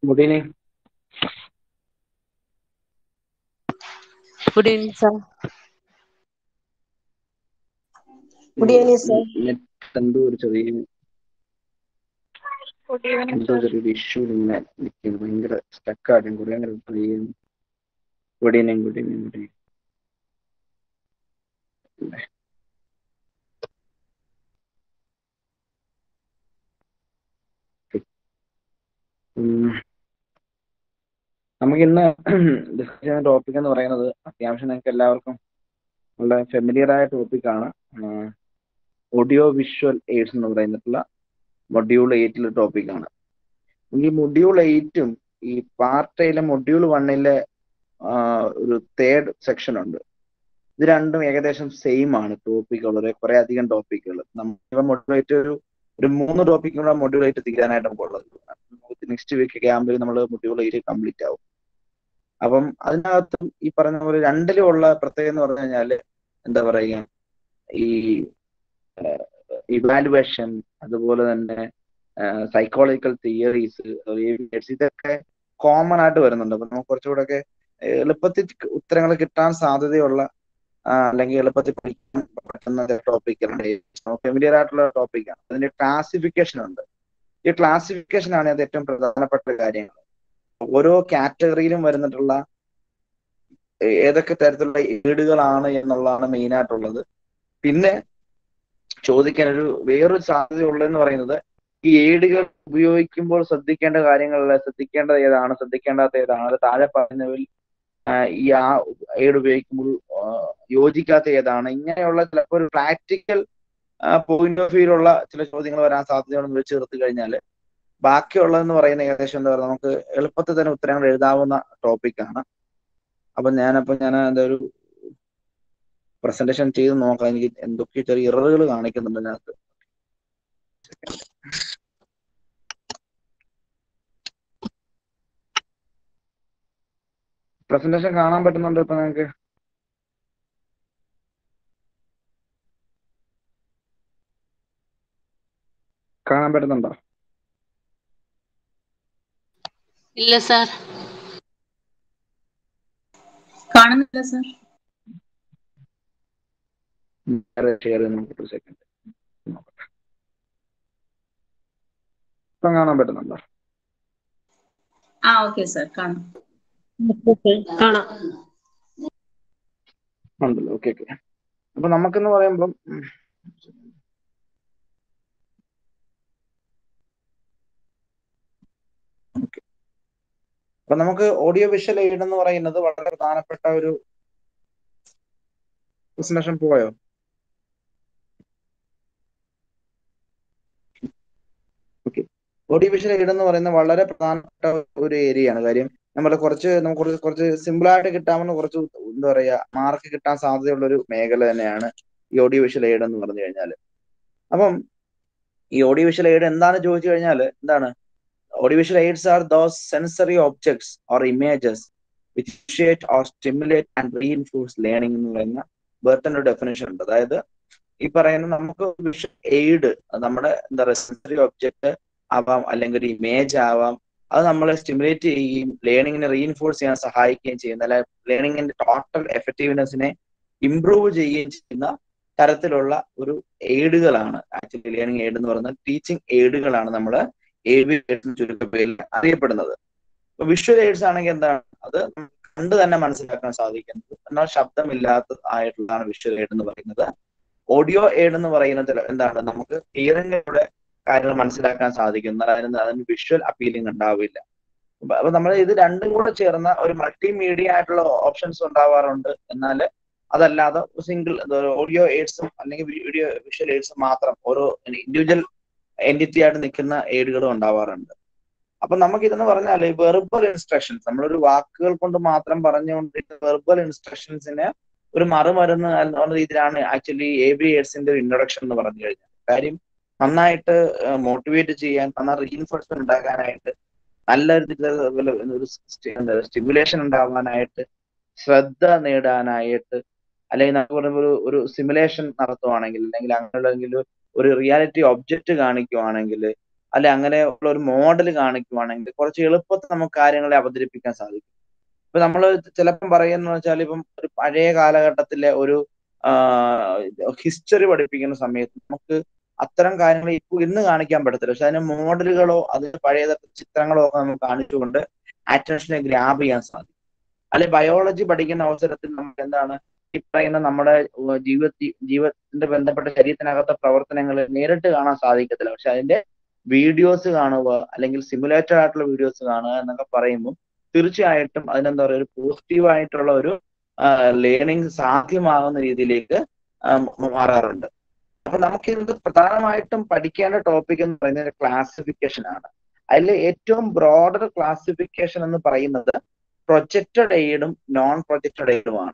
Good evening. Good evening, sir. Good evening, sir. Net എന്തോ ഒരു ചെറിയ ഗുഡ് ഈവനിങ് എന്തോ ചെറിയൊരു ഇഷ്യൂ ഇങ്ങനെ നിൽക്കുന്നു ഭയങ്കര സ്റ്റക്കായിട്ടും കുറെ അങ്ങനെ ട്രൈ ചെയ്യുന്നു good evening good evening good evening നമുക്കിന്ന് ഡിസ്കസ് ചെയ്യുന്ന ടോപ്പിക് എന്ന് പറയുന്നത് അത്യാവശ്യം നിങ്ങൾക്ക് എല്ലാവർക്കും വളരെ ഫെമിലിയർ ആയ ടോപ്പിക്കാണ് ഓഡിയോ വിഷ്വൽ എയ്ഡ്സ് എന്ന് പറയുന്നിട്ടുള്ള മൊഡ്യൂൾ എയ്റ്റിലെ ടോപ്പിക്കാണ് ഈ മൊഡ്യൂൾ എയ്റ്റും ഈ പാർട്ട് എയിലെ മൊഡ്യൂൾ വണ്ണിലെ ഒരു തേർഡ് സെക്ഷൻ ഉണ്ട് ഇത് രണ്ടും ഏകദേശം സെയിം ആണ് ടോപ്പിക്കുകൾ ഒരു കുറെ അധികം ടോപ്പിക്കുകൾ നമ്മൾ മൊഡ്യൂൾ എയ്റ്റ് ഒരു ഒരു മൂന്ന് ടോപ്പിക്കുള്ള മൊഡ്യൂൾ എയ്റ്റ് തീരാനായിട്ട് നമുക്ക് ഉള്ളത് നെക്സ്റ്റ് വീക്ക് ഒക്കെ ആകുമ്പോൾ നമ്മൾ മൊഡ്യൂൾ എയ്റ്റ് കംപ്ലീറ്റ് ആവും അപ്പം അതിനകത്തും ഈ പറഞ്ഞ പോലെ രണ്ടിലും ഉള്ള പ്രത്യേകത എന്ന് പറഞ്ഞു കഴിഞ്ഞാല് എന്താ പറയുക ഈ ഇവാലുവേഷൻ അതുപോലെ തന്നെ സൈക്കോളജിക്കൽ തിയറീസ് ഇതൊക്കെ കോമൺ ആയിട്ട് വരുന്നുണ്ട് അപ്പൊ നമുക്ക് കുറച്ചുകൂടെ ഒക്കെ എളുപ്പത്തിൽ ഉത്തരങ്ങൾ കിട്ടാൻ സാധ്യതയുള്ള അല്ലെങ്കിൽ എളുപ്പത്തിൽ പഠിക്കാൻ പറ്റുന്ന ടോപ്പിക്കുകളുണ്ട് ഫെമിലിയർ ആയിട്ടുള്ള ടോപ്പിക്കാണ് അതിന്റെ ക്ലാസിഫിക്കേഷൻ ഉണ്ട് ഈ ക്ലാസിഫിക്കേഷൻ ആണ് അത് ഏറ്റവും പ്രധാനപ്പെട്ട കാര്യങ്ങൾ ഓരോ കാറ്റഗറിയിലും വരുന്നിട്ടുള്ള ഏതൊക്കെ തരത്തിലുള്ള ഏടുകളാണ് എന്നുള്ളതാണ് മെയിൻ ആയിട്ടുള്ളത് പിന്നെ ചോദിക്കാൻ ഒരു വേറൊരു സാധ്യത ഉള്ളതെന്ന് പറയുന്നത് ഈ ഏടുകൾ ഉപയോഗിക്കുമ്പോൾ ശ്രദ്ധിക്കേണ്ട കാര്യങ്ങളിൽ ശ്രദ്ധിക്കേണ്ടത് ഏതാണ് ശ്രദ്ധിക്കേണ്ടാത്ത ഏതാണ് അത് താഴെ പറഞ്ഞവരിൽ ഈ ആ ഏഡ് ഉപയോഗിക്കുമ്പോൾ യോജിക്കാത്ത ഏതാണ് ഇങ്ങനെയുള്ള ചിലപ്പോൾ ഒരു പ്രാക്ടിക്കൽ പോയിന്റ് ഓഫ് വ്യൂയിലുള്ള ചില ചോദ്യങ്ങൾ വരാൻ സാധ്യതയുണ്ടെന്ന് വെച്ച് ചേർത്ത് കഴിഞ്ഞാൽ ബാക്കിയുള്ളതെന്ന് പറയുന്ന ഏകദേശം എന്താ പറയുക നമുക്ക് എളുപ്പത്തിൽ തന്നെ ഉത്തരങ്ങൾ എഴുതാവുന്ന ടോപ്പിക്കാണ് അപ്പൊ ഞാനപ്പോ ഞാൻ എന്താ ഒരു പ്രസന്റേഷൻ ചെയ്ത് നോക്കാം എനിക്ക് എന്തൊക്കെ ചെറിയ ഇററുകൾ കാണിക്കുന്നുണ്ട് അതിനകത്ത് പ്രസന്റേഷൻ കാണാൻ പറ്റുന്നുണ്ടോ ഇപ്പൊ നിങ്ങൾക്ക് കാണാൻ പറ്റുന്നുണ്ടോ ഇല്ല സാർ കാണുന്നില്ല സർ ഷെയർ ചെയ്ത് നോക്കട്ടെ സെക്കൻഡ് നോക്കട്ടെ ഇപ്പം കാണാൻ പറ്റുന്നുണ്ടോ ആ ഓക്കെ സർ കാണാം കാണാം ഉണ്ടല്ലോ ഓക്കെ ഓക്കെ അപ്പൊ നമുക്കെന്ന് പറയുമ്പം ഓക്കെ അപ്പൊ നമുക്ക് ഓഡിയോ വിഷ്വൽ എയ്ഡ് എന്ന് പറയുന്നത് വളരെ പ്രധാനപ്പെട്ട ഒരു പ്രസന്റേഷൻ പോയോ ഓക്കെ ഓഡിയോ വിഷ്വൽ എയ്ഡ് എന്ന് പറയുന്നത് വളരെ പ്രധാനപ്പെട്ട ഒരു ഏരിയ ആണ് കാര്യം നമ്മൾ കുറച്ച് നമുക്ക് കുറച്ച് കുറച്ച് സിമ്പിൾ ആയിട്ട് കിട്ടാമെന്ന് കുറച്ച് എന്താ പറയാ മാർക്ക് കിട്ടാൻ സാധ്യതയുള്ള ഒരു മേഖല തന്നെയാണ് ഈ ഓഡിയോ വിഷ്വൽ എയ്ഡ് എന്ന് പറഞ്ഞു കഴിഞ്ഞാൽ അപ്പം ഈ ഓഡിയോ വിഷ്വൽ എയ്ഡ് എന്താണെന്ന് ചോദിച്ചു കഴിഞ്ഞാൽ എന്താണ് audio visual aids are those sensory objects or images which initiate or stimulate and reinforce learning എന്ന് പറയുന്ന വേർത്തൻ്റെ ഒരു ഡെഫിനേഷൻ ഉണ്ട് അതായത് ഈ പറയുന്ന നമുക്ക് വിഷ്വൽ എയ്ഡ് നമ്മുടെ എന്താ പറയുക സെൻസറി ഒബ്ജക്ട് ആവാം അല്ലെങ്കിൽ ഒരു ഇമേജ് ആവാം അത് നമ്മളെ സ്റ്റിമുലേറ്റ് ചെയ്യുകയും ലേണിങ്ങിനെ റീഇൻഫോഴ്സ് ചെയ്യാൻ സഹായിക്കുകയും ചെയ്യുന്ന അല്ലെ ലേണിങ്ങിന്റെ ടോട്ടൽ എഫക്റ്റീവ്നെസ്സിനെ ഇംപ്രൂവ് ചെയ്യുകയും ചെയ്യുന്ന തരത്തിലുള്ള ഒരു എയ്ഡുകളാണ് ആക്ച്വലി ലേണിംഗ് എയ്ഡ് എന്ന് പറയുന്നത് ടീച്ചിങ് എയ്ഡുകളാണ് നമ്മൾ എ ബി ചുരുക്ക പേരിൽ അറിയപ്പെടുന്നത് ഇപ്പൊ വിഷ്വൽ എയ്ഡ്സ് ആണെങ്കിൽ എന്താണ് അത് കണ്ട് തന്നെ മനസ്സിലാക്കാൻ സാധിക്കുന്നത് എന്നാൽ ശബ്ദമില്ലാത്ത ആയിട്ടുള്ളതാണ് വിഷ്വൽ എയ്ഡ് എന്ന് പറയുന്നത് ഓഡിയോ എയ്ഡ് എന്ന് പറയുന്നത് എന്താണ് നമുക്ക് ഹിയറിംഗിലൂടെ കാര്യങ്ങൾ മനസ്സിലാക്കാൻ സാധിക്കും എന്നാൽ അതിന് അതിന് വിഷ്വൽ അപ്പീലിംഗ് ഉണ്ടാവില്ല അപ്പൊ നമ്മൾ ഇത് രണ്ടും കൂടെ ചേർന്ന ഒരു മൾട്ടിമീഡിയ ആയിട്ടുള്ള ഓപ്ഷൻസ് ഉണ്ടാവാറുണ്ട് എന്നാൽ അതല്ലാതെ സിംഗിൾ ഓഡിയോ എയ്ഡ്സും അല്ലെങ്കിൽ വീഡിയോ വിഷ്വൽ എയ്ഡ്സും മാത്രം ഓരോ ഇൻഡിവിജ്വൽ എൻറ്റിറ്റി ആയിട്ട് നിൽക്കുന്ന എയ്ഡുകളും ഉണ്ടാവാറുണ്ട് അപ്പൊ നമുക്ക് ഇതെന്ന് പറഞ്ഞാൽ വെർബൽ ഇൻസ്ട്രക്ഷൻസ് നമ്മളൊരു വാക്കുകൾ കൊണ്ട് മാത്രം പറഞ്ഞുകൊണ്ട് വെർബൽ ഇൻസ്ട്രക്ഷൻസിന് ഒരു മറുമരുന്ന് എന്ന രീതിയിലാണ് ആക്ച്വലി എ ബി എയ്ഡ്സിന്റെ ഒരു ഇൻട്രൊഡക്ഷൻ എന്ന് പറഞ്ഞു കഴിഞ്ഞാൽ കാര്യം നന്നായിട്ട് മോട്ടിവേറ്റ് ചെയ്യാൻ നന്നായി റീഇൻഫോഴ്സ്മെന്റ് ഉണ്ടാക്കാനായിട്ട് നല്ല ഒരു സ്റ്റിമുലേഷൻ ഉണ്ടാവാനായിട്ട് ശ്രദ്ധ നേടാനായിട്ട് അല്ലെങ്കിൽ നമുക്ക് പറയുമ്പോൾ ഒരു ഒരു സിമുലേഷൻ നടത്തുവാണെങ്കിൽ അല്ലെങ്കിൽ അങ്ങനെയുള്ള ഒരു റിയാലിറ്റി ഒബ്ജക്റ്റ് കാണിക്കുവാണെങ്കിൽ അല്ലെ അങ്ങനെ ഉള്ള ഒരു മോഡൽ കാണിക്കുവാണെങ്കിൽ കുറച്ച് എളുപ്പത്തിൽ നമുക്ക് കാര്യങ്ങളെ അവതരിപ്പിക്കാൻ സാധിക്കും ഇപ്പൊ നമ്മൾ ചിലപ്പം പറയുന്ന വെച്ചാൽ ഇപ്പം ഒരു പഴയ കാലഘട്ടത്തിലെ ഒരു ഹിസ്റ്ററി പഠിപ്പിക്കുന്ന സമയത്ത് നമുക്ക് അത്തരം കാര്യങ്ങൾ ഇപ്പൊ ഇന്ന് കാണിക്കാൻ പറ്റത്തില്ല പക്ഷെ അതിന് മോഡലുകളോ അതിന് പഴയ ചിത്രങ്ങളോ ഒക്കെ നമുക്ക് കാണിച്ചുകൊണ്ട് അറ്റൻഷനെ ഗ്രാബ് ചെയ്യാൻ സാധിക്കും അല്ലെ ബയോളജി പഠിക്കുന്ന അവസരത്തിൽ നമുക്ക് എന്താണ് ഈ പറയുന്ന നമ്മുടെ ജീവിത ജീവിതത്തിന്റെ ബന്ധപ്പെട്ട ശരീരത്തിനകത്തെ പ്രവർത്തനങ്ങൾ നേരിട്ട് കാണാൻ സാധിക്കത്തില്ല പക്ഷെ അതിന്റെ വീഡിയോസ് കാണുക അല്ലെങ്കിൽ സിമുലേറ്റഡ് ആയിട്ടുള്ള വീഡിയോസ് കാണുക എന്നൊക്കെ പറയുമ്പോൾ തീർച്ചയായിട്ടും അതിനെന്താ പറയുക ഒരു പോസിറ്റീവ് ആയിട്ടുള്ള ഒരു ലേണിംഗ് സാധ്യമാകുന്ന രീതിയിലേക്ക് മാറാറുണ്ട് അപ്പൊ നമുക്ക് ഇത് പ്രധാനമായിട്ടും പഠിക്കേണ്ട ടോപ്പിക് എന്ന് പറയുന്നത് ക്ലാസിഫിക്കേഷൻ ആണ് അതിൽ ഏറ്റവും ബ്രോഡർ ക്ലാസിഫിക്കേഷൻ എന്ന് പറയുന്നത് പ്രൊജക്റ്റഡ് എയ്ഡും നോൺ പ്രൊജക്റ്റഡ് എയ്ഡുമാണ്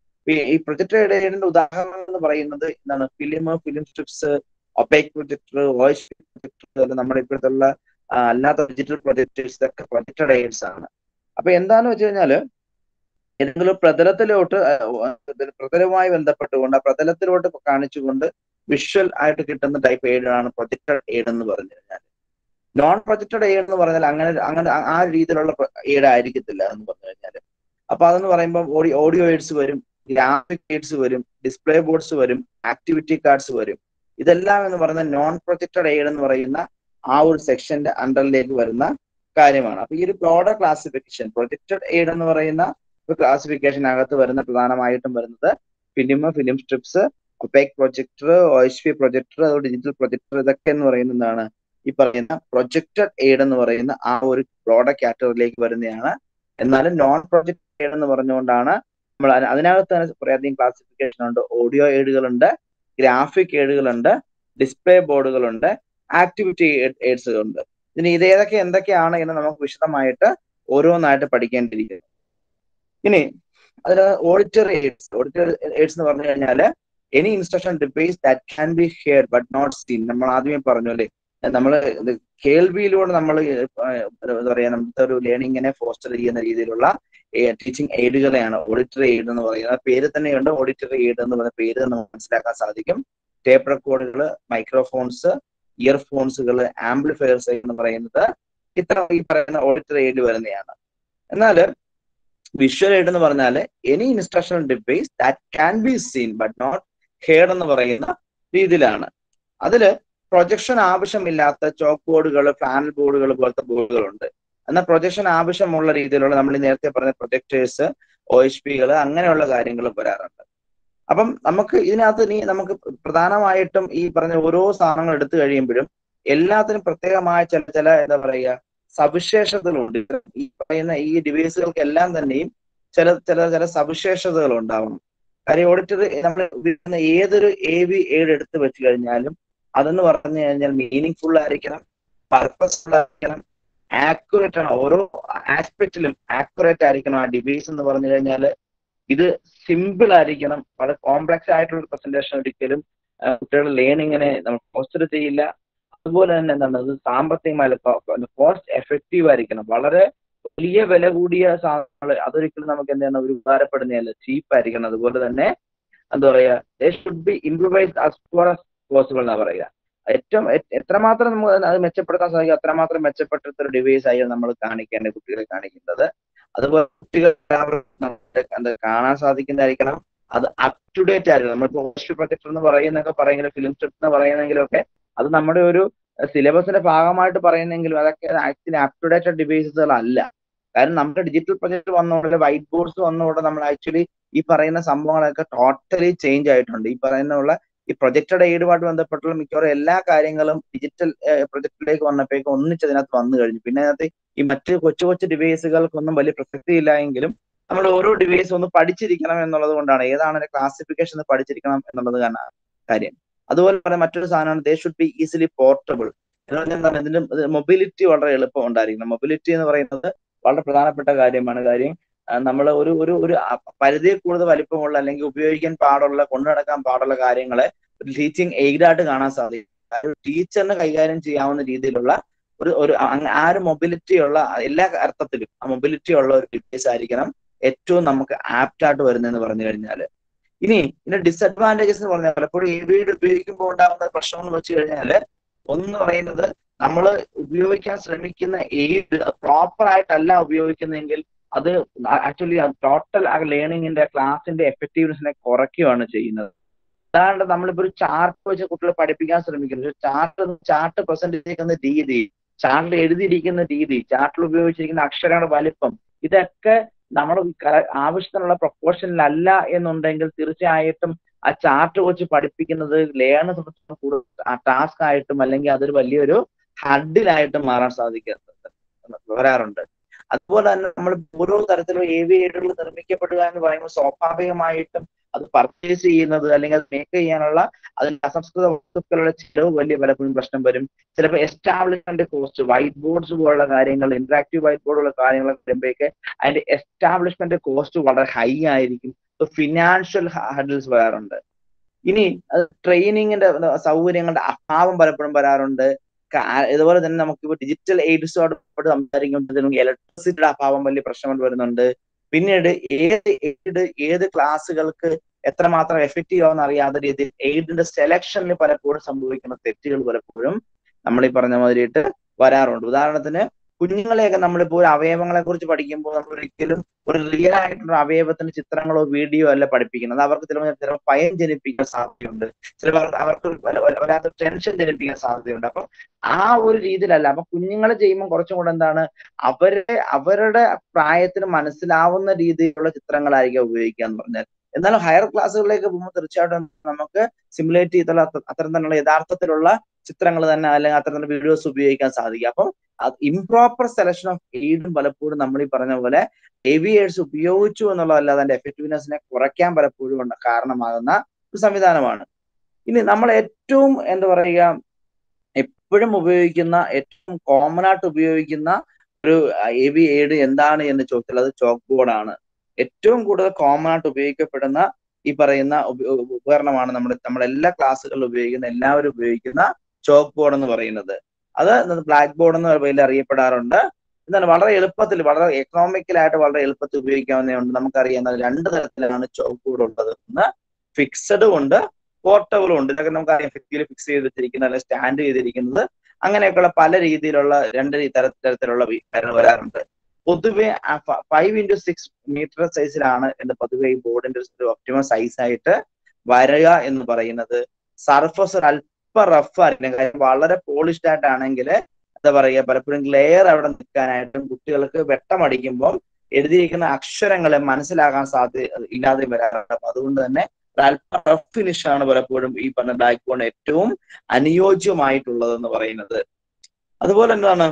ഈ പ്രൊജക്റ്റഡ് എയ്ഡിന്റെ ഉദാഹരണം എന്ന് പറയുന്നത് എന്താണ് film film strips opaque projector voice projector നമ്മുടെ ഇപ്പോഴത്തുള്ള അല്ലാത്ത ഡിജിറ്റൽ പ്രൊജക്ടേഴ്സ് ഇതൊക്കെ പ്രൊജക്റ്റഡ് എയ്ഡ്സ് ആണ് അപ്പൊ എന്താന്ന് വെച്ച് കഴിഞ്ഞാല് ഏതെങ്കിലും പ്രതലത്തിലോട്ട് പ്രതലവുമായി ബന്ധപ്പെട്ടുകൊണ്ട് ആ പ്രതലത്തിലോട്ട് കാണിച്ചുകൊണ്ട് വിഷ്വൽ ആയിട്ട് കിട്ടുന്ന ടൈപ്പ് എയ്ഡ് ആണ് പ്രൊജക്റ്റഡ് എയ്ഡ് എന്ന് പറഞ്ഞു കഴിഞ്ഞാൽ നോൺ പ്രൊജക്റ്റഡ് എയ്ഡ് എന്ന് പറഞ്ഞാൽ അങ്ങനെ അങ്ങനെ ആ രീതിയിലുള്ള എയ്ഡ് ആയിരിക്കത്തില്ല എന്ന് പറഞ്ഞു കഴിഞ്ഞാൽ അപ്പൊ അതെന്ന് പറയുമ്പോൾ ഓഡിയോ ഓഡിയോ എയ്ഡ്സ് വരും ഗ്രാഫിക് എയ്ഡ്സ് വരും ഡിസ്പ്ലേ ബോർഡ്സ് വരും ആക്ടിവിറ്റി കാർഡ്സ് വരും ഇതെല്ലാം എന്ന് പറയുന്ന നോൺ പ്രൊജക്റ്റഡ് എയ്ഡ് എന്ന് പറയുന്ന ആ ഒരു സെക്ഷന്റെ അണ്ടറിലേക്ക് വരുന്ന കാര്യമാണ് അപ്പൊ ഈ ഒരു ബ്രോഡർ ക്ലാസിഫിക്കേഷൻ പ്രൊജക്റ്റഡ് എയ്ഡ് എന്ന് പറയുന്ന ഒരു ക്ലാസിഫിക്കേഷനകത്ത് വരുന്ന പ്രധാനമായിട്ടും വരുന്നത് film film strips opaque projector O P projector അതുപോലെ ഡിജിറ്റൽ പ്രൊജക്ടർ ഇതൊക്കെ എന്ന് പറയുന്നതാണ് ഈ പറയുന്ന പ്രൊജക്റ്റഡ് എയ്ഡ് എന്ന് പറയുന്ന ആ ഒരു ബ്രോഡർ കാറ്റഗറിയിലേക്ക് വരുന്നതാണ് എന്നാലും നോൺ പ്രൊജക്ട് എയ്ഡ് എന്ന് പറഞ്ഞുകൊണ്ടാണ് നമ്മൾ അതിനകത്ത് തന്നെ കുറേയധികം ക്ലാസിഫിക്കേഷൻ ഉണ്ട് ഓഡിയോ എയ്ഡുകളുണ്ട് ഗ്രാഫിക് എയ്ഡുകളുണ്ട് ഡിസ്പ്ലേ ബോർഡുകളുണ്ട് ആക്ടിവിറ്റി എയ്ഡ്സുകളുണ്ട് ഇനി ഇത് ഏതൊക്കെ എന്തൊക്കെയാണ് എന്ന് നമുക്ക് വിശദമായിട്ട് ഓരോന്നായിട്ട് പഠിക്കേണ്ടിയിരിക്കുന്നു ഇനി അതിന് ഓഡിറ്ററി എയ്ഡ്സ് ഓഡിറ്ററി എയ്ഡ്സ് എന്ന് പറഞ്ഞു കഴിഞ്ഞാല് any instruction device that can be heard but not seen നമ്മൾ ആദ്യമേ പറഞ്ഞു അല്ലേ നമ്മൾ കേൾവിയിലൂടെ നമ്മൾ എന്താ പറയാ നമ്മുടെ ഒരു ലേണിങ്ങിനെ ഫോസ്റ്റർ ചെയ്യുന്ന രീതിയിലുള്ള ടീച്ചിങ് എയ്ഡുകളെയാണ് ഓഡിറ്ററി എയ്ഡ് എന്ന് പറയുന്നത് പേര് തന്നെയുണ്ട് ഓഡിറ്ററി എയ്ഡ് എന്ന് പറയുന്ന പേര് തന്നെ മനസ്സിലാക്കാൻ സാധിക്കും ടേപ്പ് റെക്കോർഡുകൾ മൈക്രോഫോൺസ് ഇയർഫോൺസുകൾ ആംപ്ലിഫയേഴ്സ് എന്ന് പറയുന്നത് ഇത്തരം ഈ പറയുന്ന ഓഡിറ്ററി എയ്ഡ് വരുന്നതാണ് എന്നാൽ വിഷ്വൽ എയ്ഡ് എന്ന് പറഞ്ഞാൽ any instructional device that can be seen but not hear എന്ന് പറയുന്ന രീതിയിലാണ് അതില് പ്രൊജക്ഷൻ ആവശ്യമില്ലാത്ത ചോക്ക് ബോർഡുകൾ പാനൽ ബോർഡുകൾ പോലത്തെ ബോർഡുകളുണ്ട് എന്നാൽ പ്രൊജക്ഷൻ ആവശ്യമുള്ള രീതിയിലുള്ള നമ്മൾ നേരത്തെ പറഞ്ഞ പ്രൊജക്ടേഴ്സ് ഒ എച്ച് പികൾ അങ്ങനെയുള്ള കാര്യങ്ങൾ വരാറുണ്ട് അപ്പം നമുക്ക് ഇതിനകത്ത് ഇനി നമുക്ക് പ്രധാനമായിട്ടും ഈ പറഞ്ഞ ഓരോ സാധനങ്ങൾ എടുത്തു കഴിയുമ്പോഴും എല്ലാത്തിനും പ്രത്യേകമായ ചില ചില എന്താ പറയുക സവിശേഷതകളുണ്ട് ഈ പറയുന്ന ഈ ഡിവൈസുകൾക്ക് എല്ലാം തന്നെയും ചില ചില ചില സവിശേഷതകൾ ഉണ്ടാവണം കാര്യം ഓഡിറ്റർ നമ്മൾ ഉപയോഗിക്കുന്ന ഏതൊരു എ വി എയ്ഡ് എടുത്തു വെച്ച് കഴിഞ്ഞാലും അതെന്ന് പറഞ്ഞു കഴിഞ്ഞാൽ മീനിങ് ഫുൾ ആയിരിക്കണം പർപ്പസ്ഫുൾ ആയിരിക്കണം ആക്യുറേറ്റ് ആണ് ഓരോ ആസ്പെക്റ്റിലും ആക്യുറേറ്റ് ആയിരിക്കണം ആ ഡിവൈസ് എന്ന് പറഞ്ഞു കഴിഞ്ഞാൽ ഇത് സിമ്പിൾ ആയിരിക്കണം വളരെ കോംപ്ലക്സ് ആയിട്ടുള്ള പ്രസന്റേഷൻ ഒരിക്കലും കുട്ടികളുടെ ലേണിങ്ങിനെ നമ്മൾ പോസ്റ്റർ ചെയ്യില്ല അതുപോലെ തന്നെ എന്താണ് അത് സാമ്പത്തികമായി കോസ്റ്റ് എഫക്റ്റീവ് ആയിരിക്കണം വളരെ വലിയ വില കൂടിയ സാധനങ്ങൾ അതൊരിക്കലും നമുക്ക് എന്താണ് ഒരു ഉപകാരപ്പെടുന്നതല്ല ചീപ്പ് ആയിരിക്കണം അതുപോലെ തന്നെ എന്താ പറയാ they should be improvise as far as possible എന്നാ പറയുക ഏറ്റവും എത്രമാത്രം നമുക്ക് അത് മെച്ചപ്പെടുത്താൻ സാധിക്കും അത്രമാത്രം മെച്ചപ്പെട്ട ഒരു ഡിവൈസ് ആയി നമ്മൾ കാണിക്കേണ്ടത് കുട്ടികളെ കാണിക്കേണ്ടത് അതുപോലെ കുട്ടികൾ എന്താ കാണാൻ സാധിക്കുന്നതായിരിക്കണം അത് അപ് ടു ഡേറ്റ് ആയിരിക്കണം നമ്മളിപ്പോ ഹോസ്റ്റൽ പ്രൊജക്ടർ എന്ന് പറയുന്നൊക്കെ പറയുന്നത് ഫിലിം സ്ട്രിപ്പ് എന്ന് പറയുന്നെങ്കിലും ഒക്കെ അത് നമ്മുടെ ഒരു സിലബസിന്റെ ഭാഗമായിട്ട് പറയുന്നെങ്കിലും അതൊക്കെ ആക്ച്വലി അപ് ടു ഡേറ്റഡ് ഡിവൈസസുകളല്ല കാരണം നമ്മുടെ ഡിജിറ്റൽ പ്രൊജക്ട് വന്നതോടെ വൈറ്റ് ബോർഡ്സ് വന്നതോടെ നമ്മൾ ആക്ച്വലി ഈ പറയുന്ന സംഭവങ്ങളൊക്കെ ടോട്ടലി ചേഞ്ച് ആയിട്ടുണ്ട് ഈ പറയുന്നുള്ള ഈ പ്രൊജക്റ്റഡ് എയ്ഡുമായിട്ട് ബന്ധപ്പെട്ടുള്ള മിക്കവാറും എല്ലാ കാര്യങ്ങളും ഡിജിറ്റൽ പ്രൊജക്റ്റിലേക്ക് വന്നപ്പോഴേക്കും ഒന്നിച്ചതിനകത്ത് വന്നു കഴിഞ്ഞു പിന്നെ അതിനകത്ത് ഈ മറ്റ് കൊച്ചു കൊച്ചു ഡിവൈസുകൾക്കൊന്നും വലിയ പ്രസക്തി ഇല്ല എങ്കിലും നമ്മൾ ഓരോ ഡിവൈസ് ഒന്ന് പഠിച്ചിരിക്കണം എന്നുള്ളത് കൊണ്ടാണ് ഏതാണ് ക്ലാസിഫിക്കേഷൻ പഠിച്ചിരിക്കണം എന്നുള്ളത് കാര്യം അതുപോലെ തന്നെ മറ്റൊരു സാധനമാണ് they should be easily portable എന്ന് പറഞ്ഞാൽ എന്താണ് ഇതിന്റെ മൊബിലിറ്റി വളരെ എളുപ്പം ഉണ്ടായിരിക്കണം മൊബിലിറ്റി എന്ന് പറയുന്നത് വളരെ പ്രധാനപ്പെട്ട കാര്യമാണ് കാര്യം നമ്മൾ ഒരു ഒരു ഒരു പരിധിയിൽ കൂടുതൽ വലിപ്പമുള്ള അല്ലെങ്കിൽ ഉപയോഗിക്കാൻ പാടുള്ള കൊണ്ടു നടക്കാൻ പാടുള്ള കാര്യങ്ങളെ ഒരു ടീച്ചിങ് എയ്ഡായിട്ട് കാണാൻ സാധിക്കും ടീച്ചറിന് കൈകാര്യം ചെയ്യാവുന്ന രീതിയിലുള്ള ഒരു ഒരു ആ ഒരു മൊബിലിറ്റി ഉള്ള എല്ലാ അർത്ഥത്തിലും ആ മൊബിലിറ്റി ഉള്ള ഒരു ഡിവൈസ് ആയിരിക്കണം ഏറ്റവും നമുക്ക് ആപ്റ്റ് ആയിട്ട് വരുന്നതെന്ന് പറഞ്ഞു കഴിഞ്ഞാൽ ഇനി ഇതിന്റെ ഡിസഡ്വാൻറ്റേജസ് എന്ന് പറഞ്ഞാൽ പലപ്പോഴും എ ബിയുടെ ഉപയോഗിക്കുമ്പോൾ ഉണ്ടാകുന്ന പ്രശ്നം എന്ന് വെച്ച് കഴിഞ്ഞാൽ ഒന്ന് പറയുന്നത് നമ്മൾ ഉപയോഗിക്കാൻ ശ്രമിക്കുന്ന എയ്ഡ് പ്രോപ്പർ ആയിട്ടല്ല ഉപയോഗിക്കുന്നതെങ്കിൽ അത് ആക്ച്വലി ടോട്ടൽ ആ ലേണിംഗിന്റെ ക്ലാസിന്റെ എഫക്റ്റീവ്നെസ്സിനെ കുറയ്ക്കുകയാണ് ചെയ്യുന്നത് അതാണ്ട് നമ്മളിപ്പോ ഒരു ചാർട്ട് വെച്ച് കുട്ടികളെ പഠിപ്പിക്കാൻ ശ്രമിക്കുന്നത് ചാർട്ട് ചാർട്ട് പ്രസന്റ് ചെയ്തിരിക്കുന്ന രീതി ചാർട്ടിൽ എഴുതിയിരിക്കുന്ന രീതി ചാർട്ടിൽ ഉപയോഗിച്ചിരിക്കുന്ന അക്ഷരങ്ങളുടെ വലിപ്പം ഇതൊക്കെ നമ്മുടെ കര- ആവശ്യത്തിനുള്ള പ്രൊപ്പോർഷനിലല്ല എന്നുണ്ടെങ്കിൽ തീർച്ചയായിട്ടും ആ ചാർട്ട് വെച്ച് പഠിപ്പിക്കുന്നത് ലേണർ കൂടുതൽ ടാസ്ക് ആയിട്ടും അല്ലെങ്കിൽ അതൊരു വലിയൊരു ഹഡിലായിട്ടും മാറാൻ സാധിക്കുന്നത് വരാറുണ്ട് അതുപോലെ തന്നെ നമ്മൾ ഓരോ തരത്തിലുള്ള ഏവിയേറ്ററുകൾ നിർമ്മിക്കപ്പെടുക എന്ന് പറയുമ്പോൾ സ്വാഭാവികമായിട്ടും അത് പർച്ചേസ് ചെയ്യുന്നത് അല്ലെങ്കിൽ അത് മേക്ക് ചെയ്യാനുള്ള അതിന്റെ അസംസ്കൃത വസ്തുക്കളുടെ ചിലവ് വലിയ പലപ്പോഴും പ്രശ്നം വരും ചിലപ്പോൾ എസ്റ്റാബ്ലിഷ്മെന്റ് കോസ്റ്റ് വൈറ്റ് ബോർഡ്സ് പോലുള്ള കാര്യങ്ങൾ ഇന്ററാക്റ്റീവ് വൈറ്റ് ബോർഡുള്ള കാര്യങ്ങളൊക്കെ വരുമ്പോഴേക്ക് അതിന്റെ എസ്റ്റാബ്ലിഷ്മെന്റ് കോസ്റ്റ് വളരെ ഹൈ ആയിരിക്കും ഫിനാൻഷ്യൽ ഹഡിൽസ് വരാറുണ്ട് ഇനി ട്രെയിനിങ്ങിന്റെ സൗകര്യങ്ങളുടെ അഭാവം പലപ്പോഴും വരാറുണ്ട് കാ- ഇതുപോലെ തന്നെ നമുക്ക് ഡിജിറ്റൽ എയ്ഡ്സോട് സംസാരിക്കുമ്പോഴത്തേക്കും ഇലക്ട്രിസിറ്റിയുടെ അഭാവം വലിയ പ്രശ്നങ്ങൾ വരുന്നുണ്ട് പിന്നീട് ഏത് എയ്ഡ് ഏത് ക്ലാസ്സുകൾക്ക് എത്രമാത്രം എഫക്റ്റീവ് ആവുമെന്ന് അറിയാത്ത രീതിയിൽ എയ്ഡിന്റെ സെലക്ഷനിൽ പലപ്പോഴും സംഭവിക്കുന്ന തെറ്റുകൾ പലപ്പോഴും നമ്മൾ ഈ പറഞ്ഞ മാതിരിയിട്ട് വരാറുണ്ട് ഉദാഹരണത്തിന് കുഞ്ഞുങ്ങളെയൊക്കെ നമ്മളിപ്പോൾ ഒരു അവയവങ്ങളെ കുറിച്ച് പഠിക്കുമ്പോൾ നമ്മൾ ഒരിക്കലും ഒരു റിയൽ ആയിട്ടുള്ള അവയവത്തിന്റെ ചിത്രങ്ങളോ വീഡിയോ അല്ല പഠിപ്പിക്കുന്നത് അവർക്ക് ചിലപ്പോൾ ചിലപ്പോൾ ഭയം ജനിപ്പിക്കാൻ സാധ്യതയുണ്ട് ചിലപ്പോൾ അവർക്ക് വല്ല- വല്ല- വല്ലാത്ത ടെൻഷൻ ജനിപ്പിക്കാൻ സാധ്യതയുണ്ട് അപ്പം ആ ഒരു രീതിയിലല്ല അപ്പൊ കുഞ്ഞുങ്ങളെ ചെയ്യുമ്പോൾ കുറച്ചും കൂടെ എന്താണ് അവരുടെ അവരുടെ പ്രായത്തിന് മനസ്സിലാവുന്ന രീതിയിലുള്ള ചിത്രങ്ങളായിരിക്കും ഉപയോഗിക്കുക എന്ന് പറഞ്ഞാൽ എന്നാലും ഹയർ ക്ലാസ്സുകളിലേക്ക് പോകുമ്പോൾ തീർച്ചയായിട്ടും നമുക്ക് സിമുലേറ്റ് ചെയ്തുള്ള അത്ര- അത്തരം തന്നെയുള്ള യഥാർത്ഥത്തിലുള്ള ചിത്രങ്ങൾ തന്നെ അല്ലെങ്കിൽ അത്തരം തന്നെ വീഡിയോസ് ഉപയോഗിക്കാൻ സാധിക്കും അപ്പം ഇംപ്രോപ്പർ സെലക്ഷൻ ഓഫ് എയ്ഡും പലപ്പോഴും നമ്മൾ ഈ പറഞ്ഞ പോലെ ഏവിയേഴ്സ് ഉപയോഗിച്ചു എന്നുള്ളതല്ലാതെ അതിന്റെ എഫക്റ്റീവ്നെസ്സിനെ കുറയ്ക്കാൻ പലപ്പോഴും ഉണ്ട് കാരണമാകുന്ന ഒരു സംവിധാനമാണ് ഇനി നമ്മൾ ഏറ്റവും എന്താ പറയുക എപ്പോഴും ഉപയോഗിക്കുന്ന ഏറ്റവും കോമൺ ആയിട്ട് ഉപയോഗിക്കുന്ന ഒരു എ വി എയ്ഡ് എന്താണ് എന്ന് ചോദിച്ചാൽ അത് ചോക്ക് ബോർഡാണ് ഏറ്റവും കൂടുതൽ കോമൺ ആയിട്ട് ഉപയോഗിക്കപ്പെടുന്ന ഈ പറയുന്ന ഉപ- ഉപ- ഉപകരണമാണ് നമ്മൾ നമ്മൾ എല്ലാ ക്ലാസ്സുകളിലും ഉപയോഗിക്കുന്ന എല്ലാവരും ഉപയോഗിക്കുന്ന ചോക്ക് ബോർഡ് എന്ന് പറയുന്നത് അത് ബ്ലാക്ക് ബോർഡ് എന്ന പേരിൽ അറിയപ്പെടാറുണ്ട് എന്താണ് വളരെ എളുപ്പത്തിൽ വളരെ എക്കണോമിക്കലായിട്ട് വളരെ എളുപ്പത്തിൽ ഉപയോഗിക്കാവുന്നതുണ്ട് നമുക്കറിയാം അത് രണ്ട് തരത്തിലാണ് ചോക്ക് ബോർഡ് ഉള്ളത് ഒന്ന് ഫിക്സഡും ഉണ്ട് പോർട്ടബിളും ഉണ്ട് ഇതൊക്കെ നമുക്കറിയാം ഫിക്സിൽ ഫിക്സ് ചെയ്ത് വെച്ചിരിക്കുന്നത് അല്ലെങ്കിൽ സ്റ്റാൻഡ് ചെയ്തിരിക്കുന്നത് അങ്ങനെയൊക്കെയുള്ള പല രീതിയിലുള്ള രണ്ട് രീ- തര- തരത്തിലുള്ള വി- കാര്യങ്ങൾ വരാറുണ്ട് പൊതുവെ ഫൈവ് ഇൻറ്റു സിക്സ് മീറ്റർ സൈസിലാണ് എന്ന് പൊതുവെ ഈ ബോർഡിന്റെ ഒരു ഒപ്റ്റിമം സൈസ് ആയിട്ട് വരിക എന്ന് പറയുന്നത് സർഫസ് ഒരു അല്പം റഫ് ആയിരിക്കും കാര്യം വളരെ പോളിഷ്ഡ് ആയിട്ടാണെങ്കിൽ എന്താ പറയുക പലപ്പോഴും ഗ്ലെയർ അവിടെ നിൽക്കാനായിട്ടും കുട്ടികൾക്ക് വെട്ടമടിക്കുമ്പോൾ എഴുതിയിരിക്കുന്ന അക്ഷരങ്ങളെ മനസ്സിലാകാൻ സാധ്യത ഇല്ലാതെ വരാറുണ്ട് അപ്പൊ അതുകൊണ്ട് തന്നെ ഒരു അല്പം റഫ് ഫിനിഷ് ആണ് പലപ്പോഴും ഈ പറഞ്ഞ ബ്ലാക്ക് ബോൺ ഏറ്റവും അനുയോജ്യമായിട്ടുള്ളത് എന്ന് പറയുന്നത് അതുപോലെ എന്താണ്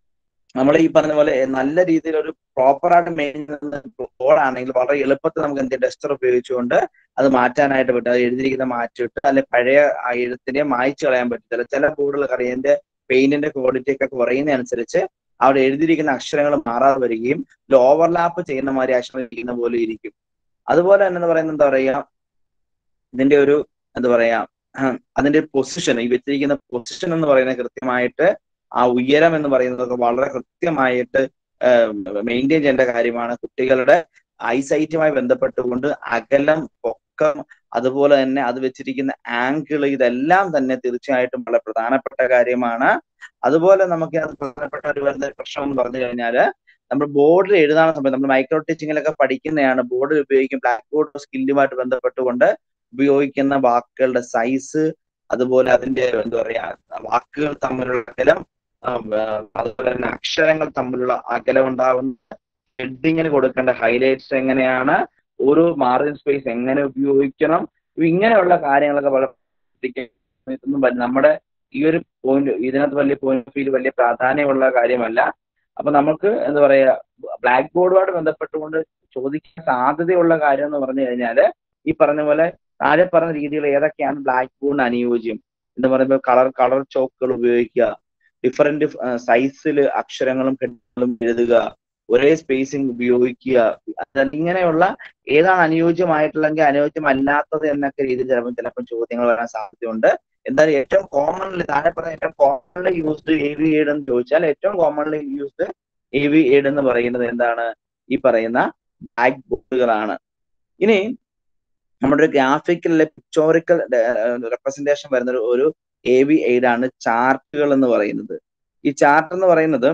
നമ്മൾ ഈ പറഞ്ഞ പോലെ നല്ല രീതിയിൽ ഒരു പ്രോപ്പർ ആയിട്ട് മെയിൻ ബോർഡാണെങ്കിൽ വളരെ എളുപ്പത്തിൽ നമുക്ക് എന്ത് ഡസ്റ്റർ ഉപയോഗിച്ചുകൊണ്ട് അത് മാറ്റാനായിട്ട് പറ്റും അത് എഴുതിയിരിക്കുന്ന മാറ്റിയിട്ട് അല്ലെ പഴയ ആ എഴുത്തിനെ മായ്ച്ചു കളയാൻ പറ്റത്തില്ല ചില ബോർഡുകൾ അറിയാന്റെ പെയിന്റിന്റെ ക്വാളിറ്റി ഒക്കെ കുറയുന്നതനുസരിച്ച് അവിടെ എഴുതിയിരിക്കുന്ന അക്ഷരങ്ങൾ മാറാതെ വരികയും ഓവർലാപ്പ് ചെയ്യുന്ന മാതിരി അക്ഷരം ഇരിക്കുന്ന പോലെ ഇരിക്കും അതുപോലെ തന്നെ എന്ന് പറയുന്നത് എന്താ പറയുക ഇതിന്റെ ഒരു എന്താ പറയാ ഹം, അതിന്റെ പൊസിഷൻ ഈ വെച്ചിരിക്കുന്ന പൊസിഷൻ എന്ന് പറയുന്നത് കൃത്യമായിട്ട് ആ ഉയരം എന്ന് പറയുന്നതൊക്കെ വളരെ കൃത്യമായിട്ട് മെയിൻറ്റെയിൻ ചെയ്യേണ്ട കാര്യമാണ് കുട്ടികളുടെ ഐസൈറ്റുമായി ബന്ധപ്പെട്ടുകൊണ്ട് അകലം പൊക്കം അതുപോലെ തന്നെ അത് വെച്ചിരിക്കുന്ന ആംഗിൾ ഇതെല്ലാം തന്നെ തീർച്ചയായിട്ടും വളരെ പ്രധാനപ്പെട്ട കാര്യമാണ് അതുപോലെ നമുക്ക് അത് പ്രധാനപ്പെട്ട ഒരു വരുന്ന പ്രശ്നം എന്ന് പറഞ്ഞു കഴിഞ്ഞാല് നമ്മൾ ബോർഡിൽ എഴുതാൻ സമയത്ത് നമ്മൾ മൈക്രോ ടീച്ചിങ്ങിലൊക്കെ പഠിക്കുന്നതാണ് ബോർഡിൽ ഉപയോഗിക്കും ബ്ലാക്ക് ബോർഡ് സ്കില്ലുമായിട്ട് ബന്ധപ്പെട്ടുകൊണ്ട് ഉപയോഗിക്കുന്ന വാക്കുകളുടെ സൈസ് അതുപോലെ അതിന്റെ എന്താ പറയാ വാക്കുകൾ തമ്മിലുള്ള അകലം ആ, ആ, അതുപോലെ തന്നെ അക്ഷരങ്ങൾ തമ്മിലുള്ള അകലം ഉണ്ടാവുന്ന ഹെഡിങ്ങിന് കൊടുക്കേണ്ട ഹൈലൈറ്റ്സ് എങ്ങനെയാണ് ഓരോ മാർജിൻ സ്പേസ് എങ്ങനെ ഉപയോഗിക്കണം ഇങ്ങനെയുള്ള കാര്യങ്ങളൊക്കെ വളരെ ശ്രദ്ധിക്കണം. ഇതൊന്നും വല്ല- നമ്മുടെ ഈ ഒരു പോയിന്റ് ഇതിനകത്ത് വലിയ പോയിന്റ് ഓഫ് വ്യൂ വലിയ പ്രാധാന്യമുള്ള കാര്യമല്ല അപ്പൊ നമുക്ക് എന്താ പറയാ ബ്ലാക്ക് ബോർഡുമായിട്ട് ബന്ധപ്പെട്ടുകൊണ്ട് ചോദിക്കാൻ സാധ്യതയുള്ള കാര്യം എന്ന് പറഞ്ഞു കഴിഞ്ഞാല് ഈ പറഞ്ഞ പോലെ താഴെ പറഞ്ഞ രീതികൾ ഏതൊക്കെയാണ് ബ്ലാക്ക് ബോർഡിന് അനുയോജ്യം എന്ന് പറയുമ്പോൾ കളർ കളർ ചോക്കുകൾ ഉപയോഗിക്കുക ഡിഫറെന്റ് സൈസിൽ അക്ഷരങ്ങളും ഹെഡുകളും എഴുതുക ഒരേ സ്പേസിംഗ് ഉപയോഗിക്കുക അത് ഇങ്ങനെയുള്ള ഏതാണ് അനുയോജ്യമായിട്ടുള്ളെങ്കിൽ അനുയോജ്യമല്ലാത്തത് എന്നൊക്കെ രീതിയിൽ ചിലപ്പോൾ ചിലപ്പോൾ ചോദ്യങ്ങൾ വരാൻ സാധ്യതയുണ്ട് എന്തായാലും ഏറ്റവും കോമൺലി താഴെ പറഞ്ഞ ഏറ്റവും commonly used A V aid എന്ന് ചോദിച്ചാൽ ഏറ്റവും commonly used A V aid എന്ന് പറയുന്നത് എന്താണ് ഈ പറയുന്ന ബ്ലാക്ക് ബോർഡുകളാണ് ഇനി നമ്മുടെ ഒരു ഗ്രാഫിക്കൽ പിക്ചോറിക്കൽ റെപ്രസെന്റേഷൻ വരുന്ന ഒരു- ഒരു എ വി എയ്ഡ് ആണ് ചാർട്ടുകൾ എന്ന് പറയുന്നത് ഈ ചാർട്ട് എന്ന് പറയുന്നത്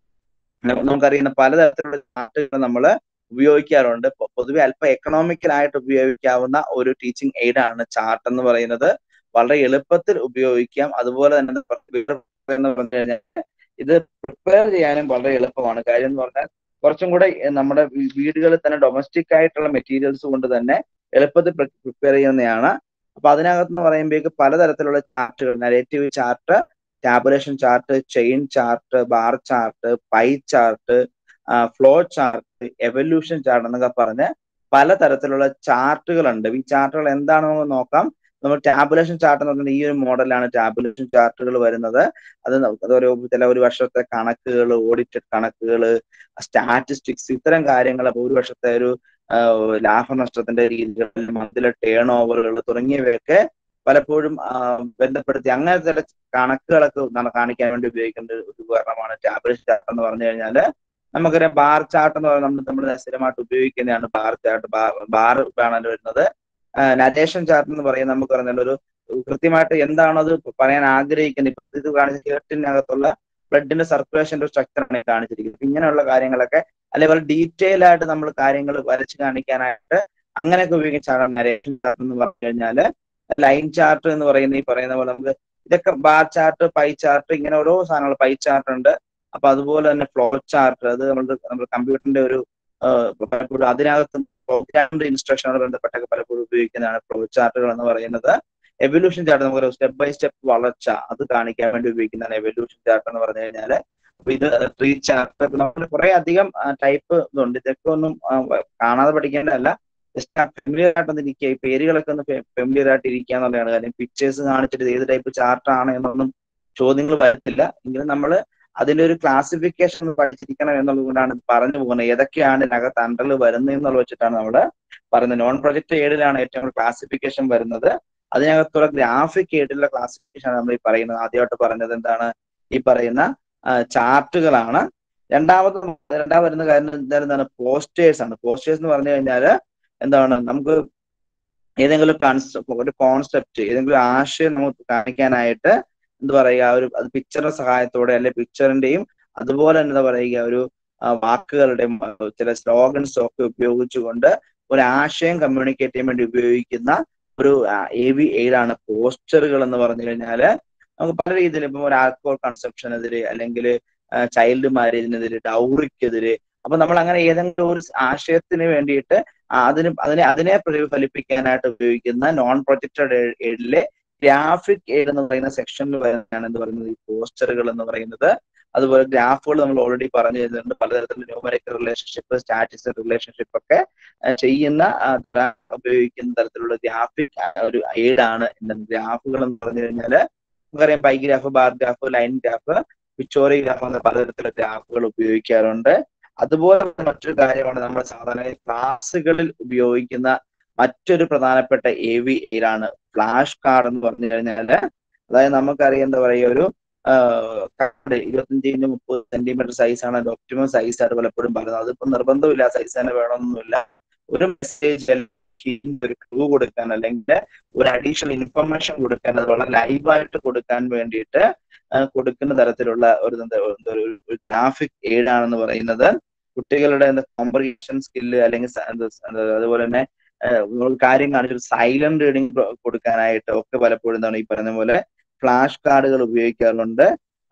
ന- നമുക്കറിയുന്ന പലതരത്തിലുള്ള ചാർട്ടുകൾ നമ്മൾ ഉപയോഗിക്കാറുണ്ട് പൊ- പൊതുവെ അല്പം എക്കണോമിക്കൽ ആയിട്ട് ഉപയോഗിക്കാവുന്ന ഒരു ടീച്ചിങ് എയ്ഡ് ആണ് ചാർട്ട് എന്ന് പറയുന്നത് വളരെ എളുപ്പത്തിൽ ഉപയോഗിക്കാം അതുപോലെ തന്നെ ഇത് prepare എന്ന് പറഞ്ഞു കഴിഞ്ഞാൽ ഇത് പ്രിപ്പയർ ചെയ്യാനും വളരെ എളുപ്പമാണ് കാര്യം എന്ന് പറഞ്ഞാൽ കുറച്ചും കൂടെ എ, നമ്മുടെ വീ- വീടുകളിൽ തന്നെ ഡൊമസ്റ്റിക് ആയിട്ടുള്ള മെറ്റീരിയൽസ് കൊണ്ട് തന്നെ എളുപ്പത്തിൽ പ്രിപ്പയർ ചെയ്യുന്നതാണ് അപ്പൊ അതിനകത്ത് എന്ന് പറയുമ്പോഴേക്ക് പലതരത്തിലുള്ള ചാർട്ടുകൾ narrative chart tabulation chart chain chart bar chart pie chart flow chart evolution chart എന്നൊക്കെ പറഞ്ഞ് പലതരത്തിലുള്ള ചാർട്ടുകളുണ്ട് ഈ ചാർട്ടുകൾ എന്താണെന്ന് നോക്കാം നമ്മൾ ടാബുലേഷൻ ചാർട്ട് എന്ന് പറഞ്ഞാൽ ഈ ഒരു മോഡലാണ് ടാബുലേഷൻ ചാർട്ടുകൾ വരുന്നത് അത് ന- അതൊരു ചില ഒരു വർഷത്തെ കണക്കുകൾ ഓഡിറ്റഡ് കണക്കുകൾ സ്റ്റാറ്റിസ്റ്റിക്സ് ഇത്തരം കാര്യങ്ങൾ ഒരു വർഷത്തെ ഒരു ആ, ലാഭനഷ്ടത്തിന്റെ രീതികൾ മന്തിലെ ടേൺ ഓവറുകൾ തുടങ്ങിയവയൊക്കെ പലപ്പോഴും ആ, ബന്ധപ്പെടുത്തി അങ്ങനത്തെ ചില കണക്കുകളൊക്കെ ന- കാണിക്കാൻ വേണ്ടി ഉപയോഗിക്കേണ്ട ഒരു ഉപകരണമാണ് ടാബ്ലറ്റ് ചാർട്ട് എന്ന് പറഞ്ഞു കഴിഞ്ഞാല് നമുക്കറിയാം ബാർ ചാർട്ട് എന്ന് പറയുന്നത് നമ്മൾ നമ്മൾ സ്ഥിരമായിട്ട് ഉപയോഗിക്കുന്നതാണ് ബാർ ചാർട്ട് ബാർ ബാർ ആണ് വരുന്നത് നറ്റേഷൻ ചാർട്ട് എന്ന് പറയുന്നത് നമുക്ക് പറഞ്ഞാൽ ഒരു കൃത്യമായിട്ട് എന്താണോ അത് പറയാൻ ആഗ്രഹിക്കുന്നത് ഇപ്പൊ ഇത് കാണിച്ച ഹേർട്ടിനകത്തുള്ള ബ്ലഡിന്റെ സർക്കുലേഷന്റെ സ്ട്രക്ചറാണ് ഈ കാണിച്ചിരിക്കുന്നത് ഇങ്ങനെയുള്ള കാര്യങ്ങളൊക്കെ അതേപോലെ ഡീറ്റെയിൽ ആയിട്ട് നമ്മൾ കാര്യങ്ങൾ വരച്ച് കാണിക്കാനായിട്ട് അങ്ങനെയൊക്കെ ഉപയോഗിച്ചാണ് നരേഷൻ ചാർട്ട് എന്ന് പറഞ്ഞു കഴിഞ്ഞാല് ലൈൻ ചാർട്ട് എന്ന് പറയുന്ന ഈ പറയുന്ന പോലെ നമുക്ക് ഇതൊക്കെ ബാർ ചാർട്ട് പൈ ചാർട്ട് ഇങ്ങനെ ഓരോ സാധനങ്ങൾ പൈ ചാർട്ട് ഉണ്ട് അപ്പൊ അതുപോലെ തന്നെ ഫ്ലോ ചാർട്ട് അത് നമ്മുടെ നമ്മുടെ കമ്പ്യൂട്ടറിന്റെ ഒരു ആ, പലപ്പോഴും അതിനകത്ത് പ്രോഗ്രാമിന്റെ ഇൻസ്ട്രക്ഷനോട് ബന്ധപ്പെട്ടൊക്കെ പലപ്പോഴും ഉപയോഗിക്കുന്നതാണ് ഫ്ലോ ചാർട്ടുകൾ എന്ന് പറയുന്നത് എവല്യൂഷൻ ചാർട്ട് നമുക്ക് സ്റ്റെപ്പ് ബൈ സ്റ്റെപ്പ് വളർച്ച അത് കാണിക്കാൻ വേണ്ടി ഉപയോഗിക്കുന്നതാണ് എവല്യൂഷൻ ചാർട്ട് എന്ന് പറഞ്ഞു കഴിഞ്ഞാൽ അപ്പൊ ഇത് ട്രീ ചാർട്ട് നമ്മൾ കുറെ അധികം ടൈപ്പ് ഇതുണ്ട് ഇതൊക്കെ ഒന്നും ആ, വ- കാണാതെ പഠിക്കേണ്ടതല്ല ജസ്റ്റ് ഫെമിലിയർ ആയിട്ട് ഒന്ന് ഇരിക്കുക ഈ പേരുകളൊക്കെ ഒന്ന് ഫെമിലിയർ ആയിട്ട് ഇരിക്കുക എന്നുള്ളതാണ് കാര്യം പിക്ചേഴ്സ് കാണിച്ചിട്ട് ഇത് ഏത് ടൈപ്പ് ചാർട്ടാണ് എന്നൊന്നും ചോദ്യങ്ങൾ വരത്തില്ല എങ്കിലും നമ്മൾ അതിന്റെ ഒരു ക്ലാസിഫിക്കേഷൻ പഠിച്ചിരിക്കണം എന്നുള്ളത് കൊണ്ടാണ് ഇത് പറഞ്ഞു പോകുന്നത് ഏതൊക്കെയാണ് ഇതിനകത്ത് അണ്ടറിൽ വരുന്നത് എന്നുള്ളത് വെച്ചിട്ടാണ് നമ്മൾ പറയുന്നത് നോൺ പ്രൊജക്ട് ഏഡിലാണ് ഏറ്റവും കൂടുതൽ ക്ലാസിഫിക്കേഷൻ വരുന്നത് അതിനകത്തുള്ള ഗ്രാഫിക് ഏഡിലുള്ള ക്ലാസിഫിക്കേഷൻ ആണ് നമ്മൾ ഈ പറയുന്നത് ആദ്യമായിട്ട് പറഞ്ഞത് എന്താണ് ഈ പറയുന്ന ചാർട്ടുകളാണ് രണ്ടാമത് രണ്ടാമത് വരുന്ന കാര്യം എന്തായാലും എന്താണ് പോസ്റ്റേഴ്സ് ആണ് പോസ്റ്റേഴ്സ് എന്ന് പറഞ്ഞു കഴിഞ്ഞാൽ എന്താണ് നമുക്ക് ഏതെങ്കിലും കൺസെപ്റ്റ് ഒരു കോൺസെപ്റ്റ് ഏതെങ്കിലും ആശയം നമുക്ക് കാണിക്കാനായിട്ട് എന്താ പറയുക ഒരു അത് പിക്ചറിന്റെ സഹായത്തോടെ അല്ലെ പിക്ചറിന്റെയും അതുപോലെ തന്നെ എന്താ പറയുക ഒരു ആ, വാക്കുകളുടെയും ആ, ചില സ്ലോഗൻസും ഒക്കെ ഉപയോഗിച്ചുകൊണ്ട് ഒരു ആശയം കമ്മ്യൂണിക്കേറ്റ് ചെയ്യാൻ വേണ്ടി ഉപയോഗിക്കുന്ന ഒരു എ വി എയ്ഡാണ് പോസ്റ്ററുകൾ എന്ന് പറഞ്ഞു കഴിഞ്ഞാല് നമുക്ക് പല രീതിയിൽ ഇപ്പം ഒരു ആൽക്കോൾ കൺസെപ്ഷനെതിരെ അല്ലെങ്കിൽ ചൈൽഡ് മാരേജിനെതിരെ ഡൗറിക്കെതിരെ അപ്പൊ നമ്മൾ അങ്ങനെ ഏതെങ്കിലും ഒരു ആശയത്തിന് വേണ്ടിയിട്ട് ആ അതിന് അതിനെ അതിനെ പ്രതിഫലിപ്പിക്കാനായിട്ട് ഉപയോഗിക്കുന്ന നോൺ പ്രൊജക്റ്റഡ് എയ്ഡിലെ ഗ്രാഫിക് എയ്ഡ് എന്ന് പറയുന്ന സെക്ഷനിൽ വരുന്നതാണ് എന്ന് പറയുന്നത് ഈ പോസ്റ്ററുകൾ എന്ന് പറയുന്നത് അതുപോലെ ഗ്രാഫുകൾ നമ്മൾ ഓൾറെഡി പറഞ്ഞു തരുന്നുണ്ട് പലതരത്തിലുള്ള ന്യൂമറിക്കൽ റിലേഷൻഷിപ്പ് സ്റ്റാറ്റിസ്റ്റിക് റിലേഷൻഷിപ്പ് ഒക്കെ ആ, ചെയ്യുന്ന ആ, gra- ഉപയോഗിക്കുന്ന തരത്തിലുള്ള ഗ്രാഫിക് ഒരു എയ്ഡാണ് ഗ്രാഫുകൾ എന്ന് പറഞ്ഞു കഴിഞ്ഞാല് നമുക്കറിയാം pie graph bar graph line graph pictorial graph എന്ന പലതരത്തിലുള്ള ഗ്രാഫുകൾ ഉപയോഗിക്കാറുണ്ട് അതുപോലെ തന്നെ മറ്റൊരു കാര്യമാണ് നമ്മൾ സാധാരണ ക്ലാസ്സുകളിൽ ഉപയോഗിക്കുന്ന മറ്റൊരു പ്രധാനപ്പെട്ട എ വി ആണ് ഫ്ലാഷ് കാർഡ് എന്ന് പറഞ്ഞു കഴിഞ്ഞാല് അതായത് നമുക്കറിയാം എന്താ പറയുക ഒരു കാർഡ് ഇരുപത്തഞ്ച് ഇഞ്ച് മുപ്പത് സെന്റിമീറ്റർ സൈസ് ആണ് ഒപ്റ്റിമം സൈസ് ആയിട്ട് പലപ്പോഴും പറയുന്നത് അതിപ്പോ നിർബന്ധമില്ല സൈസ് തന്നെ വേണമെന്നൊന്നുമില്ല ഒരു മെസ്സേജ് ഒരു ക്ലൂ കൊടുക്കാൻ അല്ലെങ്കിൽ ഒരു അഡീഷണൽ ഇൻഫർമേഷൻ കൊടുക്കാൻ അത് വളരെ ലൈവായിട്ട് കൊടുക്കാൻ വേണ്ടിയിട്ട് ആ, കൊടുക്കുന്ന തരത്തിലുള്ള ഒരു എന്താ എന്താ ഒരു ഗ്രാഫിക് എയ്ഡ് ആണെന്ന് പറയുന്നത് കുട്ടികളുടെ കോംപ്രിഹെൻഷൻ സ്കില്ല് അല്ലെങ്കിൽ സ- എന്താ സ- എന്താ അതുപോലെ തന്നെ ആ, ഒരു കാര്യം കാണിച്ചിട്ട് സൈലന്റ് റീഡിങ് കൊടുക്കാനായിട്ട് ഒക്കെ പലപ്പോഴും എന്താണ് ഈ പറയുന്ന പോലെ ഫ്ലാഷ് കാർഡുകൾ ഉപയോഗിക്കാറുണ്ട്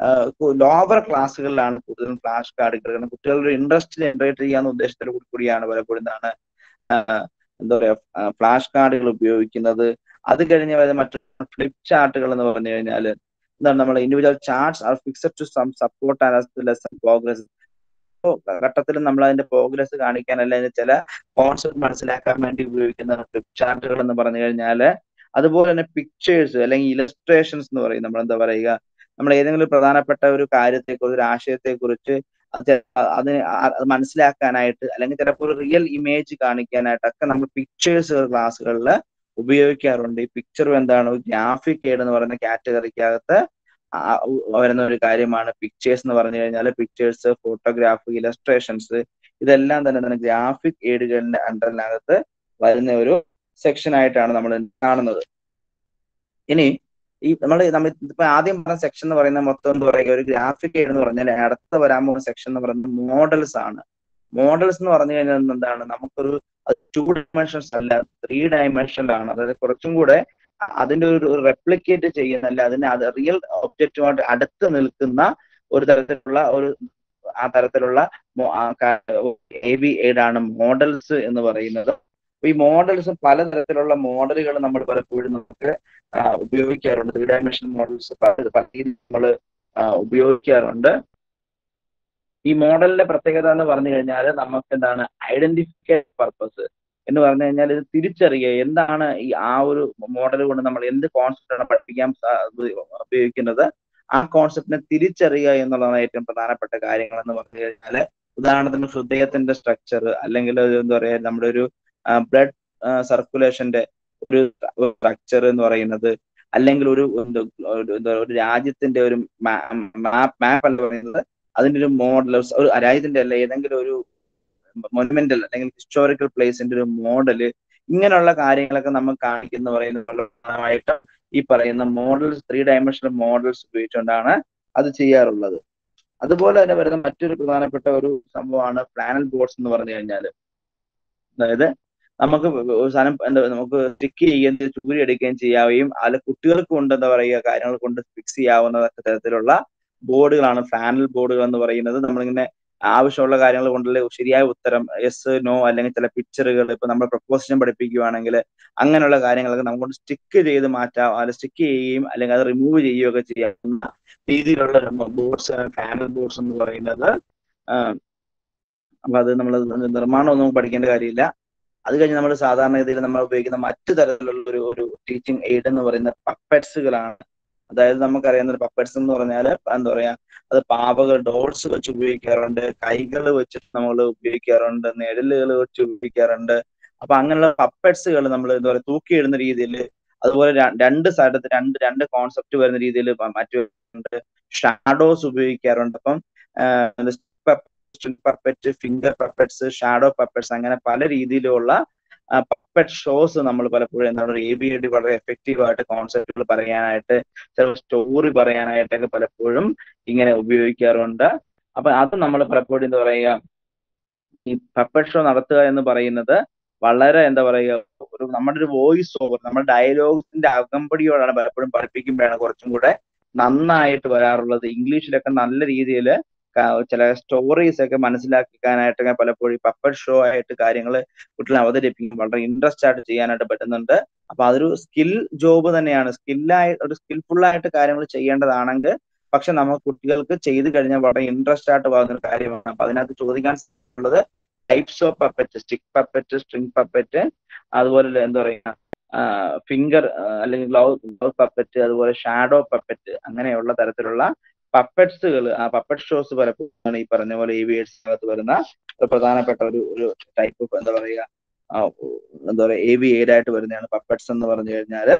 ലോവർ ക്ലാസ്സുകളിലാണ് കൂടുതലും ഫ്ലാഷ് കാർഡുകൾ കാരണം കുട്ടികളുടെ ഇൻട്രസ്റ്റ് ജനറേറ്റ് ചെയ്യാന്ന ഉദ്ദേശത്തോടു കൂടി കൂടിയാണ് പലപ്പോഴും എന്താണ് ആ, എന്താ പറയാ ഫ്ലാഷ് കാർഡുകൾ ഉപയോഗിക്കുന്നത് അത് കഴിഞ്ഞ് വരുന്ന മറ്റു ഫ്ലിപ്പ് ചാർട്ടുകൾ എന്ന് പറഞ്ഞു കഴിഞ്ഞാൽ എന്താണ് നമ്മൾ individual charts are fixed to some support and lesson progress ഘട്ടത്തിൽ നമ്മൾ അതിന്റെ പ്രോഗ്രസ് കാണിക്കാൻ അല്ലെങ്കിൽ ചില കോൺസെപ്റ്റ് മനസ്സിലാക്കാൻ വേണ്ടി ഉപയോഗിക്കുന്ന ഫ്ലിപ്പ് ചാർട്ടുകൾ എന്ന് പറഞ്ഞു കഴിഞ്ഞാൽ അതുപോലെ തന്നെ പിക്ചേഴ്സ് അല്ലെങ്കിൽ ഇലസ്ട്രേഷൻസ് എന്ന് പറയും നമ്മൾ എന്താ പറയുക നമ്മൾ ഏതെങ്കിലും ഒരു പ്രധാനപ്പെട്ട ഒരു കാര്യത്തെക്കുറിച്ച് ഒരു ആശയത്തെക്കുറിച്ച് അത് ചെ- അ- അതിന് ആ- അത് മനസ്സിലാക്കാനായിട്ട് അല്ലെങ്കിൽ ചിലപ്പോൾ ഒരു റിയൽ ഇമേജ് കാണിക്കാനായിട്ടൊക്കെ നമ്മൾ പിക്ചേഴ്സ് ക്ലാസ്സുകളിൽ ഉപയോഗിക്കാറുണ്ട് ഈ പിക്ചർ എന്താണ് ഗ്രാഫിക് എയ്ഡ് എന്ന് പറയുന്ന കാറ്റഗറിക്കകത്ത് ആ- ഉ- വരുന്ന ഒരു കാര്യമാണ് പിക്ചേഴ്സ് എന്ന് പറഞ്ഞു കഴിഞ്ഞാൽ പിക്ചേഴ്സ് ഫോട്ടോഗ്രാഫ് ഇലസ്ട്രേഷൻസ് ഇതെല്ലാം തന്നെ തന്നെ ഗ്രാഫിക് എയ്ഡുകളുടെ അണ്ടറിനകത്ത് വരുന്ന ഒരു സെക്ഷൻ ആയിട്ടാണ് നമ്മൾ കാണുന്നത് ഇനി ഈ നമ്മൾ നമ്മൾ ഇപ്പൊ ആദ്യം പറഞ്ഞ സെക്ഷൻ എന്ന് പറയുന്നത് മൊത്തം എന്താ പറയുക ഒരു ഗ്രാഫിക് എയ്ഡ് എന്ന് പറഞ്ഞാൽ അടുത്ത വരാൻ പോകുന്ന സെക്ഷൻ എന്ന് പറയുന്നത് മോഡൽസ് ആണ് മോഡൽസ് എന്ന് പറഞ്ഞു കഴിഞ്ഞാൽ എന്താണ് നമുക്കൊരു ടു ഡയമെൻഷൻസ് അല്ല ത്രീ ഡയമെൻഷനിലാണ് അതായത് കുറച്ചും കൂടെ അതിന്റെ ഒരു റെപ്ലിക്കേറ്റ് ചെയ്യുന്നല്ല അതിന് അത് റിയൽ ഒബ്ജക്റ്റുമായിട്ട് അടുത്ത് നിൽക്കുന്ന ഒരു തരത്തിലുള്ള ഒരു ആ തരത്തിലുള്ള എ ബി എയ്ഡ് ആണ് മോഡൽസ് എന്ന് പറയുന്നത് അപ്പൊ ഈ മോഡൽസ് പലതരത്തിലുള്ള മോഡലുകൾ നമ്മൾ പലപ്പോഴും നമുക്ക് ആ, ഉപയോഗിക്കാറുണ്ട് ത്രീ ഡയമെൻഷൻ മോഡൽസ് പല പല രീതിയിൽ നമ്മൾ ഉപയോഗിക്കാറുണ്ട് ഈ മോഡലിന്റെ പ്രത്യേകത എന്ന് പറഞ്ഞു കഴിഞ്ഞാൽ നമുക്ക് എന്താണ് ഐഡന്റിഫിക്കേഷൻ പർപ്പസ് എന്ന് പറഞ്ഞു കഴിഞ്ഞാൽ ഇത് തിരിച്ചറിയുക എന്താണ് ഈ ആ ഒരു മോഡൽ കൊണ്ട് നമ്മൾ എന്ത് കോൺസെപ്റ്റ് ആണ് പഠിപ്പിക്കാൻ സാ- ഉപയോഗിക്കുന്നത് ആ കോൺസെപ്റ്റിനെ തിരിച്ചറിയുക എന്നുള്ളതാണ് ഏറ്റവും പ്രധാനപ്പെട്ട കാര്യങ്ങൾ എന്ന് പറഞ്ഞു കഴിഞ്ഞാൽ ഉദാഹരണത്തിന് ഹൃദയത്തിന്റെ സ്ട്രക്ചർ അല്ലെങ്കിൽ ഒരു എന്താ പറയാ നമ്മുടെ ഒരു ബ്ലഡ് സർക്കുലേഷന്റെ ഒരു സ്ട്രക്ചർ എന്ന് പറയുന്നത് അല്ലെങ്കിൽ ഒരു എന്ത് ഒരു എന്താ ഒരു രാജ്യത്തിന്റെ ഒരു മാപ്പ് മാപ്പ് എന്ന് പറയുന്നത് അതിന്റെ ഒരു മോഡൽ ഒരു രാജ്യത്തിന്റെ അല്ല ഏതെങ്കിലും ഒരു മൊനുമെന്റൽ അല്ലെങ്കിൽ ഹിസ്റ്റോറിക്കൽ പ്ലേസിന്റെ ഒരു മോഡല് ഇങ്ങനെയുള്ള കാര്യങ്ങളൊക്കെ നമ്മൾ കാണിക്കുന്ന പറയുന്നത് വളരെ പ്രധാനമായിട്ടും ഈ പറയുന്ന മോഡൽസ് ത്രീ ഡയമെൻഷണൽ മോഡൽസ് ഉപയോഗിച്ചുകൊണ്ടാണ് അത് ചെയ്യാറുള്ളത് അതുപോലെ തന്നെ വരുന്ന മറ്റൊരു പ്രധാനപ്പെട്ട ഒരു സംഭവമാണ് പ്ലാനൽ ബോർഡ്സ് എന്ന് പറഞ്ഞു കഴിഞ്ഞാൽ അതായത് നമുക്ക് ഒരു സാധനം എന്താ നമുക്ക് സ്റ്റിക്ക് ചെയ്യുകയും ചൂരി എടുക്കുകയും ചെയ്യാവുകയും അതിൽ കുട്ടികൾക്ക് കൊണ്ട് എന്താ പറയുക കാര്യങ്ങൾ കൊണ്ട് ഫിക്സ് ചെയ്യാവുന്ന തരത്തിലുള്ള ബോർഡുകളാണ് പാനൽ ബോർഡുകൾ എന്ന് പറയുന്നത് നമ്മളിങ്ങനെ ആവശ്യമുള്ള കാര്യങ്ങൾ കൊണ്ടുള്ള ശരിയായ ഉത്തരം യെസ് നോ അല്ലെങ്കിൽ ചില പിക്ചറുകൾ ഇപ്പൊ നമ്മൾ പ്രപ്പോസിഷൻ പഠിപ്പിക്കുകയാണെങ്കിൽ അങ്ങനെയുള്ള കാര്യങ്ങളൊക്കെ നമുക്ക് സ്റ്റിക്ക് ചെയ്ത് മാറ്റാം അത് സ്റ്റിക്ക് ചെയ്യുകയും അല്ലെങ്കിൽ അത് റിമൂവ് ചെയ്യുകയൊക്കെ ചെയ്യാവുന്ന രീതിയിലുള്ള ബോർഡ്സ് പാനൽ ബോർഡ്സ് എന്ന് പറയുന്നത് അപ്പൊ അത് നമ്മൾ നിർമ്മാണമൊന്നും പഠിക്കേണ്ട കാര്യമില്ല അത് കഴിഞ്ഞ് നമ്മൾ സാധാരണഗതിയിൽ നമ്മൾ ഉപയോഗിക്കുന്ന മറ്റു തരത്തിലുള്ള ഒരു ഒരു ടീച്ചിങ് എയ്ഡ് എന്ന് പറയുന്ന പപ്പറ്റ്സുകളാണ് അതായത് നമുക്കറിയാവുന്ന ഒരു പപ്പറ്റ്സ് എന്ന് പറഞ്ഞാൽ എന്താ പറയാ അത് പാവകൾ ഡോൾസ് വെച്ച് ഉപയോഗിക്കാറുണ്ട് കൈകൾ വെച്ച് നമ്മൾ ഉപയോഗിക്കാറുണ്ട് നിഴലുകൾ വെച്ച് ഉപയോഗിക്കാറുണ്ട് അപ്പൊ അങ്ങനെയുള്ള പപ്പറ്റ്സുകൾ നമ്മൾ എന്താ പറയുക തൂക്കിയിടുന്ന രീതിയിൽ അതുപോലെ രണ്ട് സ്ഥലത്ത് രണ്ട് രണ്ട് കോൺസെപ്റ്റ് വരുന്ന രീതിയിൽ മറ്റുണ്ട് ഷാഡോസ് ഉപയോഗിക്കാറുണ്ട് അപ്പം puppet finger puppets shadow puppets അങ്ങനെ പല രീതിയിലുള്ള പപ്പറ്റ് ഷോസ് നമ്മൾ പലപ്പോഴും എന്താണ് എ ബി എ ഡി വളരെ എഫക്റ്റീവ് ആയിട്ട് കോൺസെപ്റ്റുകൾ പറയാനായിട്ട് ചില സ്റ്റോറി പറയാനായിട്ടൊക്കെ പലപ്പോഴും ഇങ്ങനെ ഉപയോഗിക്കാറുണ്ട് അപ്പൊ അത് നമ്മൾ പലപ്പോഴും എന്താ പറയുക ഈ പപ്പറ്റ് ഷോ നടത്തുക എന്ന് പറയുന്നത് വളരെ എന്താ പറയുക ഒരു നമ്മുടെ ഒരു വോയിസ് ഓവർ നമ്മുടെ ഡയലോഗ്സിന്റെ അകമ്പടിയോടാണ് പലപ്പോഴും പഠിപ്പിക്കുമ്പോഴാണ് കുറച്ചും കൂടെ നന്നായിട്ട് വരാറുള്ളത് ഇംഗ്ലീഷിലൊക്കെ നല്ല രീതിയിൽ ചില സ്റ്റോറീസ് ഒക്കെ മനസ്സിലാക്കാനായിട്ടൊക്കെ പലപ്പോഴും പപ്പറ്റ് ഷോ ആയിട്ട് കാര്യങ്ങൾ കുട്ടികളെ അവതരിപ്പിക്കും വളരെ ഇൻട്രസ്റ്റ് ആയിട്ട് ചെയ്യാനായിട്ട് പറ്റുന്നുണ്ട് അപ്പൊ അതൊരു സ്കിൽ ജോബ് തന്നെയാണ് സ്കില്ലായി ഒരു സ്കിൽഫുൾ ആയിട്ട് കാര്യങ്ങൾ ചെയ്യേണ്ടതാണെങ്കിൽ പക്ഷെ നമുക്ക് കുട്ടികൾക്ക് ചെയ്ത് കഴിഞ്ഞാൽ വളരെ ഇൻട്രസ്റ്റ് ആയിട്ട് പോകുന്ന ഒരു കാര്യമാണ് അപ്പൊ അതിനകത്ത് ചോദിക്കാൻ ഉള്ളത് types of puppet stick puppet string puppet അതുപോലെ എന്താ പറയുക ഫിംഗർ അല്ലെങ്കിൽ ഗ്ലൗ ഗ്ലൗ പപ്പറ്റ് അതുപോലെ ഷാഡോ പപ്പറ്റ് അങ്ങനെയുള്ള തരത്തിലുള്ള പപ്പറ്റ്സുകൾ ആ പപ്പറ്റ് ഷോസ് പലപ്പോഴും ഈ പറഞ്ഞ പോലെ ഏവിയേഴ്സിനകത്ത് വരുന്ന ഒരു പ്രധാനപ്പെട്ട ഒരു ഒരു ടൈപ്പ് എന്താ പറയുക എന്താ പറയുക എ വി എയ്ഡ് ആയിട്ട് വരുന്നതാണ് പപ്പറ്റ്സ് എന്ന് പറഞ്ഞു കഴിഞ്ഞാൽ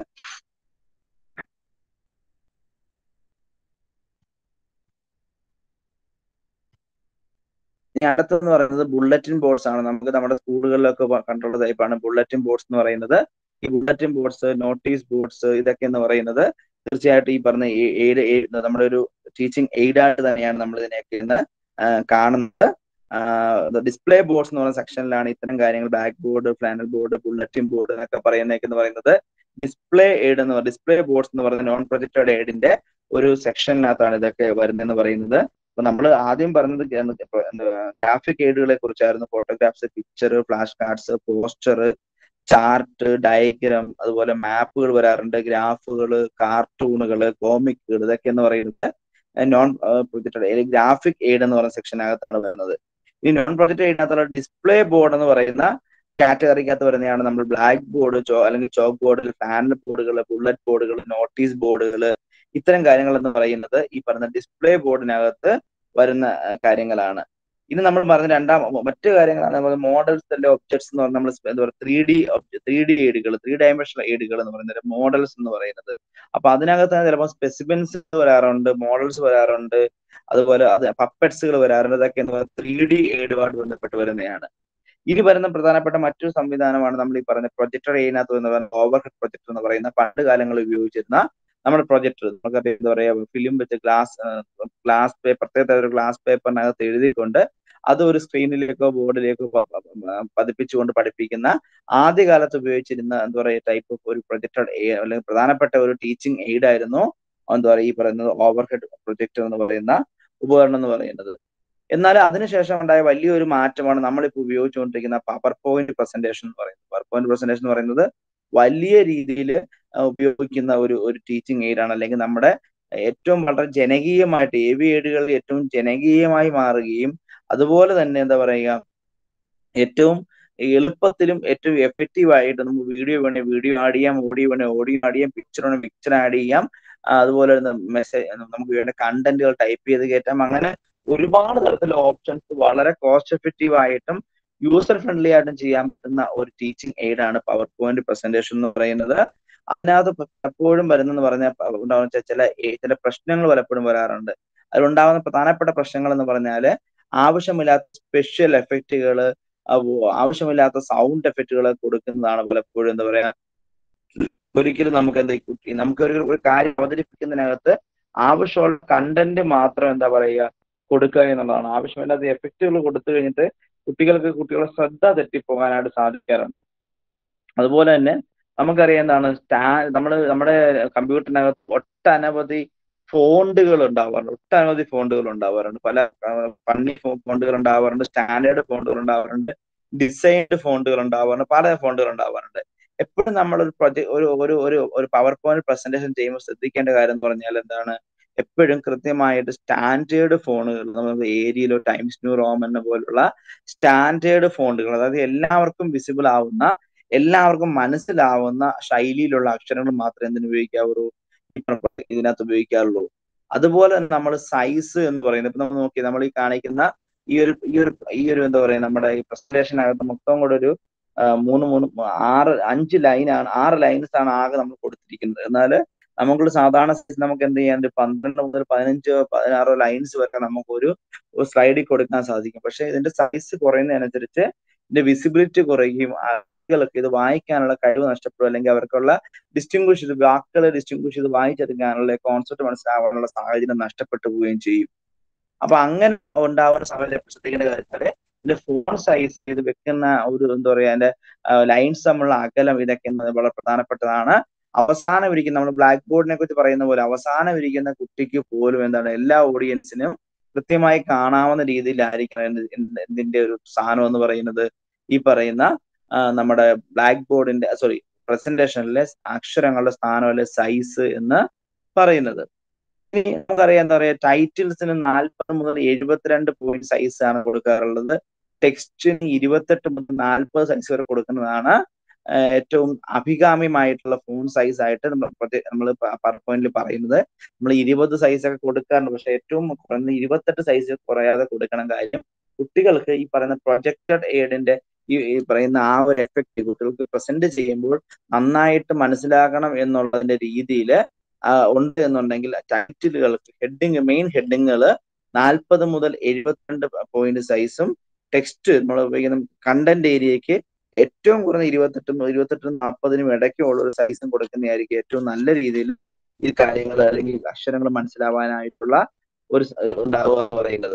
ഇനി അടുത്തെന്ന് പറയുന്നത് ബുള്ളറ്റിൻ ബോർഡ്സ് ആണ് നമുക്ക് നമ്മുടെ സ്കൂളുകളിലൊക്കെ കണ്ടുള്ള ടൈപ്പാണ് ബുള്ളറ്റിൻ ബോർഡ്സ് എന്ന് പറയുന്നത് ഈ ബുള്ളറ്റിൻ ബോർഡ്സ് നോട്ടീസ് ബോർഡ്സ് ഇതൊക്കെ എന്ന് പറയുന്നത് തീർച്ചയായിട്ടും ഈ പറഞ്ഞ എയ്ഡ് നമ്മുടെ ഒരു ടീച്ചിങ് എയ്ഡായിട്ട് തന്നെയാണ് നമ്മൾ ഇതിനെയൊക്കെ ഇന്ന് കാണുന്നത് ഡിസ്പ്ലേ ബോർഡ്സ് എന്ന് പറയുന്ന സെക്ഷനിലാണ് ഇത്തരം കാര്യങ്ങൾ black board flannel board bulletin board എന്നൊക്കെ പറയുന്നതൊക്കെ എന്ന് പറയുന്നത് ഡിസ്പ്ലേ എയ്ഡ് എന്ന് പറയുന്നത് ഡിസ്പ്ലേ ബോർഡ്സ് എന്ന് പറയുന്ന നോൺ പ്രൊജക്റ്റഡ് എയ്ഡിന്റെ ഒരു സെക്ഷനിനകത്താണ് ഇതൊക്കെ വരുന്നതെന്ന് പറയുന്നത് അപ്പൊ നമ്മൾ ആദ്യം പറഞ്ഞത് ഗ്രാഫിക് എയ്ഡുകളെ കുറിച്ചായിരുന്നു photographs picture flash cards poster chart diagram അതുപോലെ മാപ്പുകൾ വരാറുണ്ട് ഗ്രാഫുകൾ കാർട്ടൂണുകൾ കോമിക്കുകൾ ഇതൊക്കെ എന്ന് പറയുന്നത് നോൺ പ്രൊജക്റ്റഡ് ഗ്രാഫിക് എയ്ഡ് എന്ന് പറയുന്ന സെക്ഷനകത്താണ് വരുന്നത് ഈ നോൺ പ്രൊജക്റ്റഡ് എയ്ഡിനകത്തുള്ള ഡിസ്പ്ലേ ബോർഡ് എന്ന് പറയുന്ന കാറ്റഗറിക്കകത്ത് വരുന്നതാണ് നമ്മൾ ബ്ലാക്ക് ബോർഡ് ചോ അല്ലെങ്കിൽ ചോക്ക് ബോർഡിൽ പാനൽ ബോർഡുകൾ ബുള്ളറ്റ് ബോർഡുകൾ നോട്ടീസ് ബോർഡുകൾ ഇത്തരം കാര്യങ്ങൾ എന്ന് പറയുന്നത് ഈ പറയുന്ന ഡിസ്പ്ലേ ബോർഡിനകത്ത് വരുന്ന കാര്യങ്ങളാണ് ഇനി നമ്മൾ പറഞ്ഞ രണ്ടാം മറ്റു കാര്യങ്ങളാണ് നമ്മൾ മോഡൽസ് അല്ലെ ഒബ്ജക്ട്സ് എന്ന് പറഞ്ഞാൽ നമ്മൾ എന്താ പറയുക ത്രീ ഡി ത്രീ ഡി എയ്ഡുകൾ ത്രീ ഡയമെൻഷണൽ എയ്ഡുകൾ എന്ന് പറയുന്നത് മോഡൽസ് എന്ന് പറയുന്നത് അപ്പൊ അതിനകത്ത് ചിലപ്പോൾ സ്പെസിമെൻസ് വരാറുണ്ട് മോഡൽസ് വരാറുണ്ട് അതുപോലെ അത് പപ്പറ്റ്സുകൾ വരാറുണ്ട് ഇതൊക്കെ എന്ന് പറയുന്നത് ത്രീ ഡി എയ്ഡുമായിട്ട് ബന്ധപ്പെട്ട് വരുന്നതാണ് ഇനി വരുന്ന പ്രധാനപ്പെട്ട മറ്റൊരു സംവിധാനമാണ് നമ്മൾ ഈ പറഞ്ഞ പ്രൊജക്ടർ എയ്നകത്ത് എന്ന് പറയുന്ന ഓവർ ഹെഡ് പ്രൊജക്ടർ എന്ന് പറയുന്ന പണ്ട് കാലങ്ങളിൽ ഉപയോഗിച്ചിരുന്ന നമ്മുടെ പ്രൊജക്ടർ നമുക്കറിയാം എന്താ പറയാ ഫിലിം വെച്ച് ഗ്ലാസ് ഗ്ലാസ് പേപ്പർ പ്രത്യേക ഒരു ഗ്ലാസ് പേപ്പറിനകത്ത് എഴുതിക്കൊണ്ട് അത് ഒരു സ്ക്രീനിലേക്കോ ബോർഡിലേക്കോ പതിപ്പിച്ചുകൊണ്ട് പഠിപ്പിക്കുന്ന ആദ്യകാലത്ത് ഉപയോഗിച്ചിരുന്ന എന്താ പറയുക ടൈപ്പ് ഓഫ് ഒരു പ്രൊജക്ടർ അല്ലെങ്കിൽ പ്രധാനപ്പെട്ട ഒരു ടീച്ചിങ് എയ്ഡ് ആയിരുന്നു എന്താ പറയുക ഈ പറയുന്നത് ഓവർ ഹെഡ് പ്രൊജക്ടർ എന്ന് പറയുന്ന ഉപകരണം എന്ന് പറയുന്നത് എന്നാൽ അതിനുശേഷം ഉണ്ടായ വലിയൊരു മാറ്റമാണ് നമ്മളിപ്പോൾ ഉപയോഗിച്ചുകൊണ്ടിരിക്കുന്ന പവർ പോയിന്റ് പ്രസന്റേഷൻ എന്ന് പറയുന്നത് പവർ പോയിന്റ് പ്രസന്റേഷൻ എന്ന് പറയുന്നത് വലിയ രീതിയിൽ ഉപയോഗിക്കുന്ന ഒരു ഒരു ടീച്ചിങ് എയ്ഡ് ആണ് അല്ലെങ്കിൽ നമ്മുടെ ഏറ്റവും വളരെ ജനകീയമായിട്ട് എ വി എയ്ഡുകളിൽ ഏറ്റവും ജനകീയമായി മാറുകയും അതുപോലെ തന്നെ എന്താ പറയുക ഏറ്റവും എളുപ്പത്തിലും ഏറ്റവും എഫക്റ്റീവ് ആയിട്ട് നമുക്ക് വീഡിയോ വേണേൽ വീഡിയോ ആഡ് ചെയ്യാം ഓഡിയോ വേണേൽ ഓഡിയോ ആഡ് ചെയ്യാം പിക്ചർ വേണേൽ പിക്ചർ ആഡ് ചെയ്യാം അതുപോലെ മെസ്സേജ് നമുക്ക് വേണ്ട കണ്ടന്റുകൾ ടൈപ്പ് ചെയ്ത് കയറ്റാം അങ്ങനെ ഒരുപാട് തരത്തിലുള്ള ഓപ്ഷൻസ് വളരെ കോസ്റ്റ് എഫക്റ്റീവ് ആയിട്ടും യൂസർ ഫ്രണ്ട്ലി ആയിട്ടും ചെയ്യാൻ പറ്റുന്ന ഒരു ടീച്ചിങ് എയ്ഡ് ആണ് പവർ പോയിന്റ് പ്രസന്റേഷൻ എന്ന് പറയുന്നത് അതിനകത്ത് പലപ്പോഴും വരുന്നെന്ന് പറഞ്ഞാൽ ഉണ്ടാവുന്ന ചില ചില പ്രശ്നങ്ങൾ പലപ്പോഴും വരാറുണ്ട് അതിലുണ്ടാകുന്ന പ്രധാനപ്പെട്ട പ്രശ്നങ്ങൾ എന്ന് പറഞ്ഞാല് ആവശ്യമില്ലാത്ത സ്പെഷ്യൽ എഫക്റ്റുകൾ ആവശ്യമില്ലാത്ത സൗണ്ട് എഫക്റ്റുകൾ കൊടുക്കുന്നതാണ് പലപ്പോഴും എന്താ പറയാ ഒരിക്കലും നമുക്ക് എന്താ നമുക്ക് ഒരു ഒരു കാര്യം അവതരിപ്പിക്കുന്നതിനകത്ത് ആവശ്യമുള്ള കണ്ടന്റ് മാത്രം എന്താ പറയുക കൊടുക്കുക എന്നുള്ളതാണ് ആവശ്യമില്ലാത്ത എഫക്റ്റുകൾ കൊടുത്തു കഴിഞ്ഞിട്ട് കുട്ടികൾക്ക് കുട്ടികളുടെ ശ്രദ്ധ തെറ്റിപ്പോകാനായിട്ട് സാധിക്കാറുണ്ട് അതുപോലെ തന്നെ നമുക്കറിയാം എന്താണ് സ്റ്റാ നമ്മൾ നമ്മുടെ കമ്പ്യൂട്ടറിനകത്ത് ഒട്ടനവധി ഫോണ്ടുകൾ ഉണ്ടാവാറുണ്ട് ഒട്ടനവധി ഫോണ്ടുകൾ ഉണ്ടാവാറുണ്ട് പല ഫണ്ണി ഫോണ്ടുകൾ ഉണ്ടാവാറുണ്ട് സ്റ്റാൻഡേർഡ് ഫോണ്ടുകൾ ഉണ്ടാവാറുണ്ട് ഡിസൈൻഡ് ഫോണ്ടുകൾ ഉണ്ടാവാറുണ്ട് പല ഫോണ്ടുകൾ ഉണ്ടാവാറുണ്ട് എപ്പോഴും നമ്മൾ ഒരു പ്രൊജക്ട് ഒരു ഒരു ഒരു ഒരു പവർ പോയിന്റ് പ്രസന്റേഷൻ ചെയ്യുമ്പോൾ ശ്രദ്ധിക്കേണ്ട കാര്യം എന്ന് പറഞ്ഞാൽ എന്താണ് എപ്പോഴും കൃത്യമായിട്ട് സ്റ്റാൻഡേർഡ് ഫോണുകൾ നമുക്ക് ഏരിയയിലോ ടൈംസ് ന്യൂ റോം എന്ന പോലുള്ള സ്റ്റാൻഡേർഡ് ഫോണ്ടുകൾ അതായത് എല്ലാവർക്കും വിസിബിൾ ആവുന്ന എല്ലാവർക്കും മനസ്സിലാവുന്ന ശൈലിയിലുള്ള അക്ഷരങ്ങൾ മാത്രമേ എന്തിനു ഉപയോഗിക്കാവുള്ളൂ ഇതിനകത്ത് ഉപയോഗിക്കാറുള്ളൂ അതുപോലെ നമ്മൾ സൈസ് എന്ന് പറയുന്നത് ഇപ്പൊ നമ്മൾ നോക്കി നമ്മൾ ഈ കാണിക്കുന്ന ഈ ഒരു ഈ ഒരു ഈ ഒരു എന്താ പറയുക നമ്മുടെ ഈ പ്രസന്റേഷനകത്ത് മൊത്തം കൂടെ ഒരു മൂന്ന് മൂന്ന് ആറ് അഞ്ച് ലൈനാണ് ആറ് ലൈൻസ് ആണ് ആകെ നമ്മൾ കൊടുത്തിരിക്കുന്നത് എന്നാൽ നമുക്ക് സാധാരണ നമുക്ക് എന്ത് ചെയ്യാൻ പന്ത്രണ്ട് മുതൽ പതിനഞ്ചോ പതിനാറോ ലൈൻസ് വരെ നമുക്ക് ഒരു സ്ലൈഡിൽ കൊടുക്കാൻ സാധിക്കും പക്ഷെ ഇതിന്റെ സൈസ് കുറയുന്നതിനനുസരിച്ച് ഇതിന്റെ വിസിബിലിറ്റി കുറയുകയും ആളുകൾക്ക് ഇത് വായിക്കാനുള്ള കഴിവ് നഷ്ടപ്പെടും അല്ലെങ്കിൽ അവർക്കുള്ള ഡിസ്റ്റിങ്വിഷ് ചെയ്ത് വാക്കുകളെ ഡിസ്റ്റിങ്വിഷ് ചെയ്ത് വായിച്ചെടുക്കാനുള്ള കോൺസെപ്റ്റ് മനസ്സിലാവാനുള്ള സാഹചര്യം നഷ്ടപ്പെട്ടു പോവുകയും ചെയ്യും അപ്പൊ അങ്ങനെ ഉണ്ടാവുന്ന സാഹചര്യം ശ്രദ്ധിക്കേണ്ട കാര്യത്തില് ഇതിന്റെ ഫോൺ സൈസ് ഇത് വെക്കുന്ന ഒരു എന്താ പറയാ അതിന്റെ ലൈൻസ് തമ്മിലുള്ള അകലം ഇതൊക്കെ വളരെ പ്രധാനപ്പെട്ടതാണ് അവസാനം ഇരിക്കുന്ന നമ്മൾ ബ്ലാക്ക് ബോർഡിനെ കുറിച്ച് പറയുന്ന പോലെ അവസാനം ഇരിക്കുന്ന കുട്ടിക്ക് പോലും എന്താണ് എല്ലാ ഓഡിയൻസിനും കൃത്യമായി കാണാവുന്ന രീതിയിലായിരിക്കണം ഇതിന്റെ ഒരു സാധനം എന്ന് പറയുന്നത് ഈ പറയുന്ന നമ്മുടെ ബ്ലാക്ക് ബോർഡിന്റെ സോറി പ്രസന്റേഷനിലെ അക്ഷരങ്ങളുടെ സ്ഥാനം അല്ലെ സൈസ് എന്ന് പറയുന്നത് ഇനി നമുക്കറിയാം എന്താ പറയാ ടൈറ്റിൽസിന് നാൽപ്പത് മുതൽ എഴുപത്തിരണ്ട് പോയിന്റ് സൈസ് ആണ് കൊടുക്കാറുള്ളത് ടെക്സ്റ്റിന് ഇരുപത്തെട്ട് മുതൽ നാൽപ്പത് സൈസ് വരെ കൊടുക്കുന്നതാണ് ഏറ്റവും അഭികാമ്യമായിട്ടുള്ള ഫോൺ സൈസ് ആയിട്ട് നമ്മൾ പവർ പോയിന്റിൽ പറയുന്നത് നമ്മൾ ഇരുപത് സൈസ് ഒക്കെ കൊടുക്കാറുണ്ട് പക്ഷെ ഏറ്റവും കുറഞ്ഞ ഇരുപത്തെട്ട് സൈസ് കുറയാതെ കൊടുക്കണം കാര്യം കുട്ടികൾക്ക് ഈ പറയുന്ന പ്രൊജക്റ്റഡ് എയ്ഡിന്റെ ഈ പറയുന്ന ആ ഒരു എഫക്റ്റ് കുട്ടികൾക്ക് പ്രസന്റ് ചെയ്യുമ്പോൾ നന്നായിട്ട് മനസ്സിലാക്കണം എന്നുള്ളതിന്റെ രീതിയിൽ ഉണ്ട് എന്നുണ്ടെങ്കിൽ ടൈറ്റിലുകൾക്ക് ഹെഡിങ് മെയിൻ ഹെഡിങ്ങുകൾ നാൽപ്പത് മുതൽ എഴുപത്തിരണ്ട് പോയിന്റ് സൈസും ടെക്സ്റ്റ് നമ്മൾ ഉപയോഗിക്കുന്ന കണ്ടന്റ് ഏരിയയ്ക്ക് ഏറ്റവും കുറഞ്ഞ ഇരുപത്തെട്ടും ഇരുപത്തെട്ടും നാൽപ്പതിനും ഇടയ്ക്കുള്ള ഒരു സൈസും കൊടുക്കുന്നതായിരിക്കും ഏറ്റവും നല്ല രീതിയിൽ ഈ കാര്യങ്ങൾ അല്ലെങ്കിൽ അക്ഷരങ്ങൾ മനസ്സിലാവാനായിട്ടുള്ള ഒരു ഉണ്ടാവുക എന്ന് പറയുന്നത്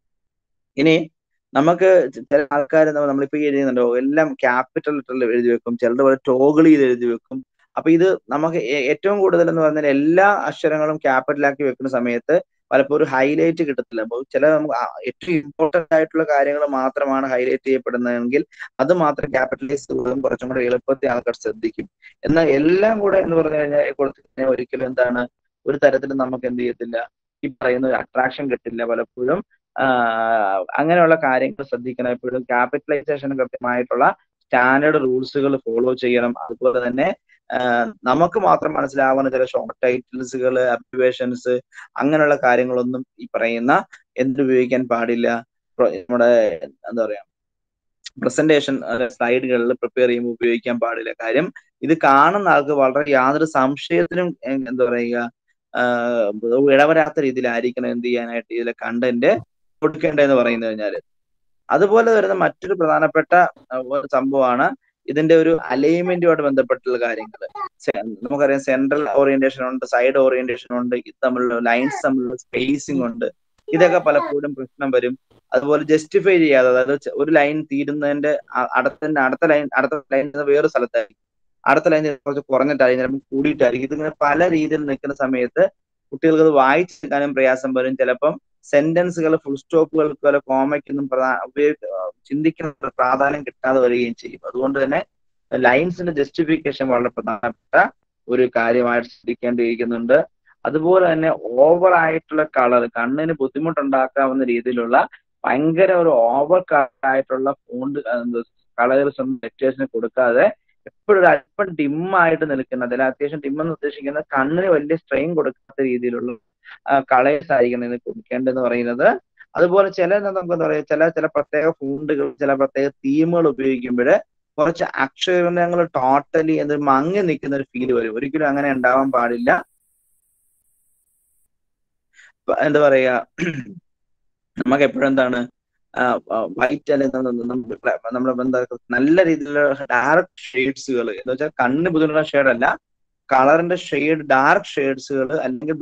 ഇനി നമുക്ക് ചില ആൾക്കാർ നമ്മളിപ്പോ എഴുതുന്നുണ്ടോ എല്ലാം ക്യാപിറ്റൽ ലെറ്ററിൽ എഴുതി വെക്കും ചിലർ പോലെ ടോഗിൾ ചെയ്ത് എഴുതി വെക്കും അപ്പൊ ഇത് നമുക്ക് ഏറ്റവും കൂടുതൽ എന്ന് പറഞ്ഞാൽ എല്ലാ അക്ഷരങ്ങളും ക്യാപിറ്റലാക്കി വെക്കുന്ന സമയത്ത് പലപ്പോഴും ഹൈലൈറ്റ് കിട്ടത്തില്ല അപ്പോൾ ചില നമുക്ക് ഏറ്റവും ഇമ്പോർട്ടന്റ് ആയിട്ടുള്ള കാര്യങ്ങൾ മാത്രമാണ് ഹൈലൈറ്റ് ചെയ്യപ്പെടുന്നതെങ്കിൽ അത് മാത്രം ക്യാപിറ്റലൈസ് ചെയ്യുന്നതും കുറച്ചും കൂടെ എളുപ്പത്തിൽ ആൾക്കാർ ശ്രദ്ധിക്കും എന്നാൽ എല്ലാം കൂടെ എന്ന് പറഞ്ഞു കഴിഞ്ഞാൽ കൊടുത്തു കഴിഞ്ഞാൽ ഒരിക്കലും എന്താണ് ഒരു തരത്തിലും നമുക്ക് എന്ത് ചെയ്യത്തില്ല ഈ പറയുന്ന ഒരു അട്രാക്ഷൻ കിട്ടില്ല പലപ്പോഴും അങ്ങനെയുള്ള കാര്യങ്ങൾ ശ്രദ്ധിക്കണം എപ്പോഴും ക്യാപിറ്റലൈസേഷൻ കൃത്യമായിട്ടുള്ള സ്റ്റാൻഡേർഡ് റൂൾസുകൾ ഫോളോ ചെയ്യണം അതുപോലെ തന്നെ നമുക്ക് മാത്രം മനസ്സിലാവുന്ന ചില ഷോർട്ട് ടൈറ്റിൽസുകൾ അബ്രിവേഷൻസ് അങ്ങനെയുള്ള കാര്യങ്ങളൊന്നും ഈ പറയുന്ന എന്തുപയോഗിക്കാൻ പാടില്ല നമ്മുടെ എന്താ പറയാ പ്രസന്റേഷൻ സ്ലൈഡുകളിൽ പ്രിപ്പയർ ചെയ്യുമ്പോൾ ഉപയോഗിക്കാൻ പാടില്ല കാര്യം ഇത് കാണുന്ന ആൾക്ക് വളരെ യാതൊരു സംശയത്തിനും എന്താ പറയുക ഇടവരാത്ത രീതിയിലായിരിക്കണം എന്ത് ചെയ്യാനായിട്ട് ഇതിലെ കണ്ടന്റ് കൊടുക്കേണ്ടതെന്ന് പറയുന്നത് കഴിഞ്ഞാല് അതുപോലെ വരുന്ന മറ്റൊരു പ്രധാനപ്പെട്ട സംഭവമാണ് ഇതിന്റെ ഒരു അലൈൻമെന്റുമായിട്ട് ബന്ധപ്പെട്ടുള്ള കാര്യങ്ങൾ നമുക്കറിയാം സെൻട്രൽ ഓറിയന്റേഷൻ ഉണ്ട് സൈഡ് ഓറിയന്റേഷൻ ഉണ്ട് ഇത് തമ്മിലുള്ള ലൈൻസ് തമ്മിലുള്ള സ്പേസിംഗ് ഉണ്ട് ഇതൊക്കെ പലപ്പോഴും പ്രശ്നം വരും അതുപോലെ ജസ്റ്റിഫൈ ചെയ്യാതെ അതായത് ചെ- ഒരു ലൈൻ തീരുന്നതിന്റെ അ- അടുത്തതിന്റെ അടുത്ത ലൈൻ അടുത്ത ലൈൻ വേറെ സ്ഥലത്തായിരിക്കും അടുത്ത ലൈൻ കുറച്ച് കുറഞ്ഞിട്ടായിരിക്കും ചിലപ്പോൾ കൂടിയിട്ടായിരിക്കും ഇതിങ്ങനെ പല രീതിയിൽ നിൽക്കുന്ന സമയത്ത് കുട്ടികൾക്ക് അത് വായിച്ചെടുക്കാനും പ്രയാസം വരും ചിലപ്പം സെന്റൻസുകൾ ഫുൾ സ്റ്റോപ്പുകൾക്ക് പോലെ കോമയ്ക്കൊന്നും പ്രധാന ഉപയോഗ ചിന്തിക്കുന്ന പ്രാധാന്യം കിട്ടാതെ വരികയും ചെയ്യും അതുകൊണ്ട് തന്നെ ലൈൻസിന്റെ ജസ്റ്റിഫിക്കേഷൻ വളരെ പ്രധാനപ്പെട്ട ഒരു കാര്യമായിട്ട് ശ്രദ്ധിക്കേണ്ടിയിരിക്കുന്നുണ്ട് അതുപോലെ തന്നെ ഓവർ ആയിട്ടുള്ള കളർ കണ്ണിന് ബുദ്ധിമുട്ടുണ്ടാക്കാവുന്ന രീതിയിലുള്ള ഭയങ്കര ഒരു ഓവർ ആയിട്ടുള്ള ഫോണ്ട് കളേഴ്സ് ഒന്നും ലെറ്റേഴ്സിന് കൊടുക്കാതെ എപ്പോഴും ഒരു അല്പം ഡിം ആയിട്ട് നിൽക്കുന്ന അതിൽ അത്യാവശ്യം ഡിം എന്ന് ഉദ്ദേശിക്കുന്നത് കണ്ണിന് വലിയ സ്ട്രെയിൻ കൊടുക്കാത്ത രീതിയിലുള്ള കളേഴ്സ് ആയിരിക്കണം ഇത് കൊടുക്കേണ്ടതെന്ന് പറയുന്നത് അതുപോലെ ചില നമുക്ക് എന്താ പറയുക ചില ചില പ്രത്യേക ഫോണ്ടുകൾ ചില പ്രത്യേക തീമുകൾ ഉപയോഗിക്കുമ്പോൾ കുറച്ച് അക്ഷരങ്ങൾ ടോട്ടലി എന്ത് മങ്ങി നിൽക്കുന്ന ഒരു ഫീൽ വരും ഒരിക്കലും അങ്ങനെ ഉണ്ടാവാൻ പാടില്ല പ- എന്താ പറയാ നമുക്ക് എപ്പോഴും എന്താണ് വൈറ്റ് അല്ലെങ്കിൽ നമ്മൾ എന്താ നല്ല രീതിയിലുള്ള ഡാർക്ക് ഷെയ്ഡ്സുകൾ എന്ന് വെച്ചാൽ കണ്ണിന് ബുദ്ധിമുട്ടുള്ള ഷെയ്ഡ് അല്ല കളറിന്റെ ഷെയ്ഡ് ഡാർക്ക് ഷെയ്ഡ്സുകൾ അല്ലെങ്കിൽ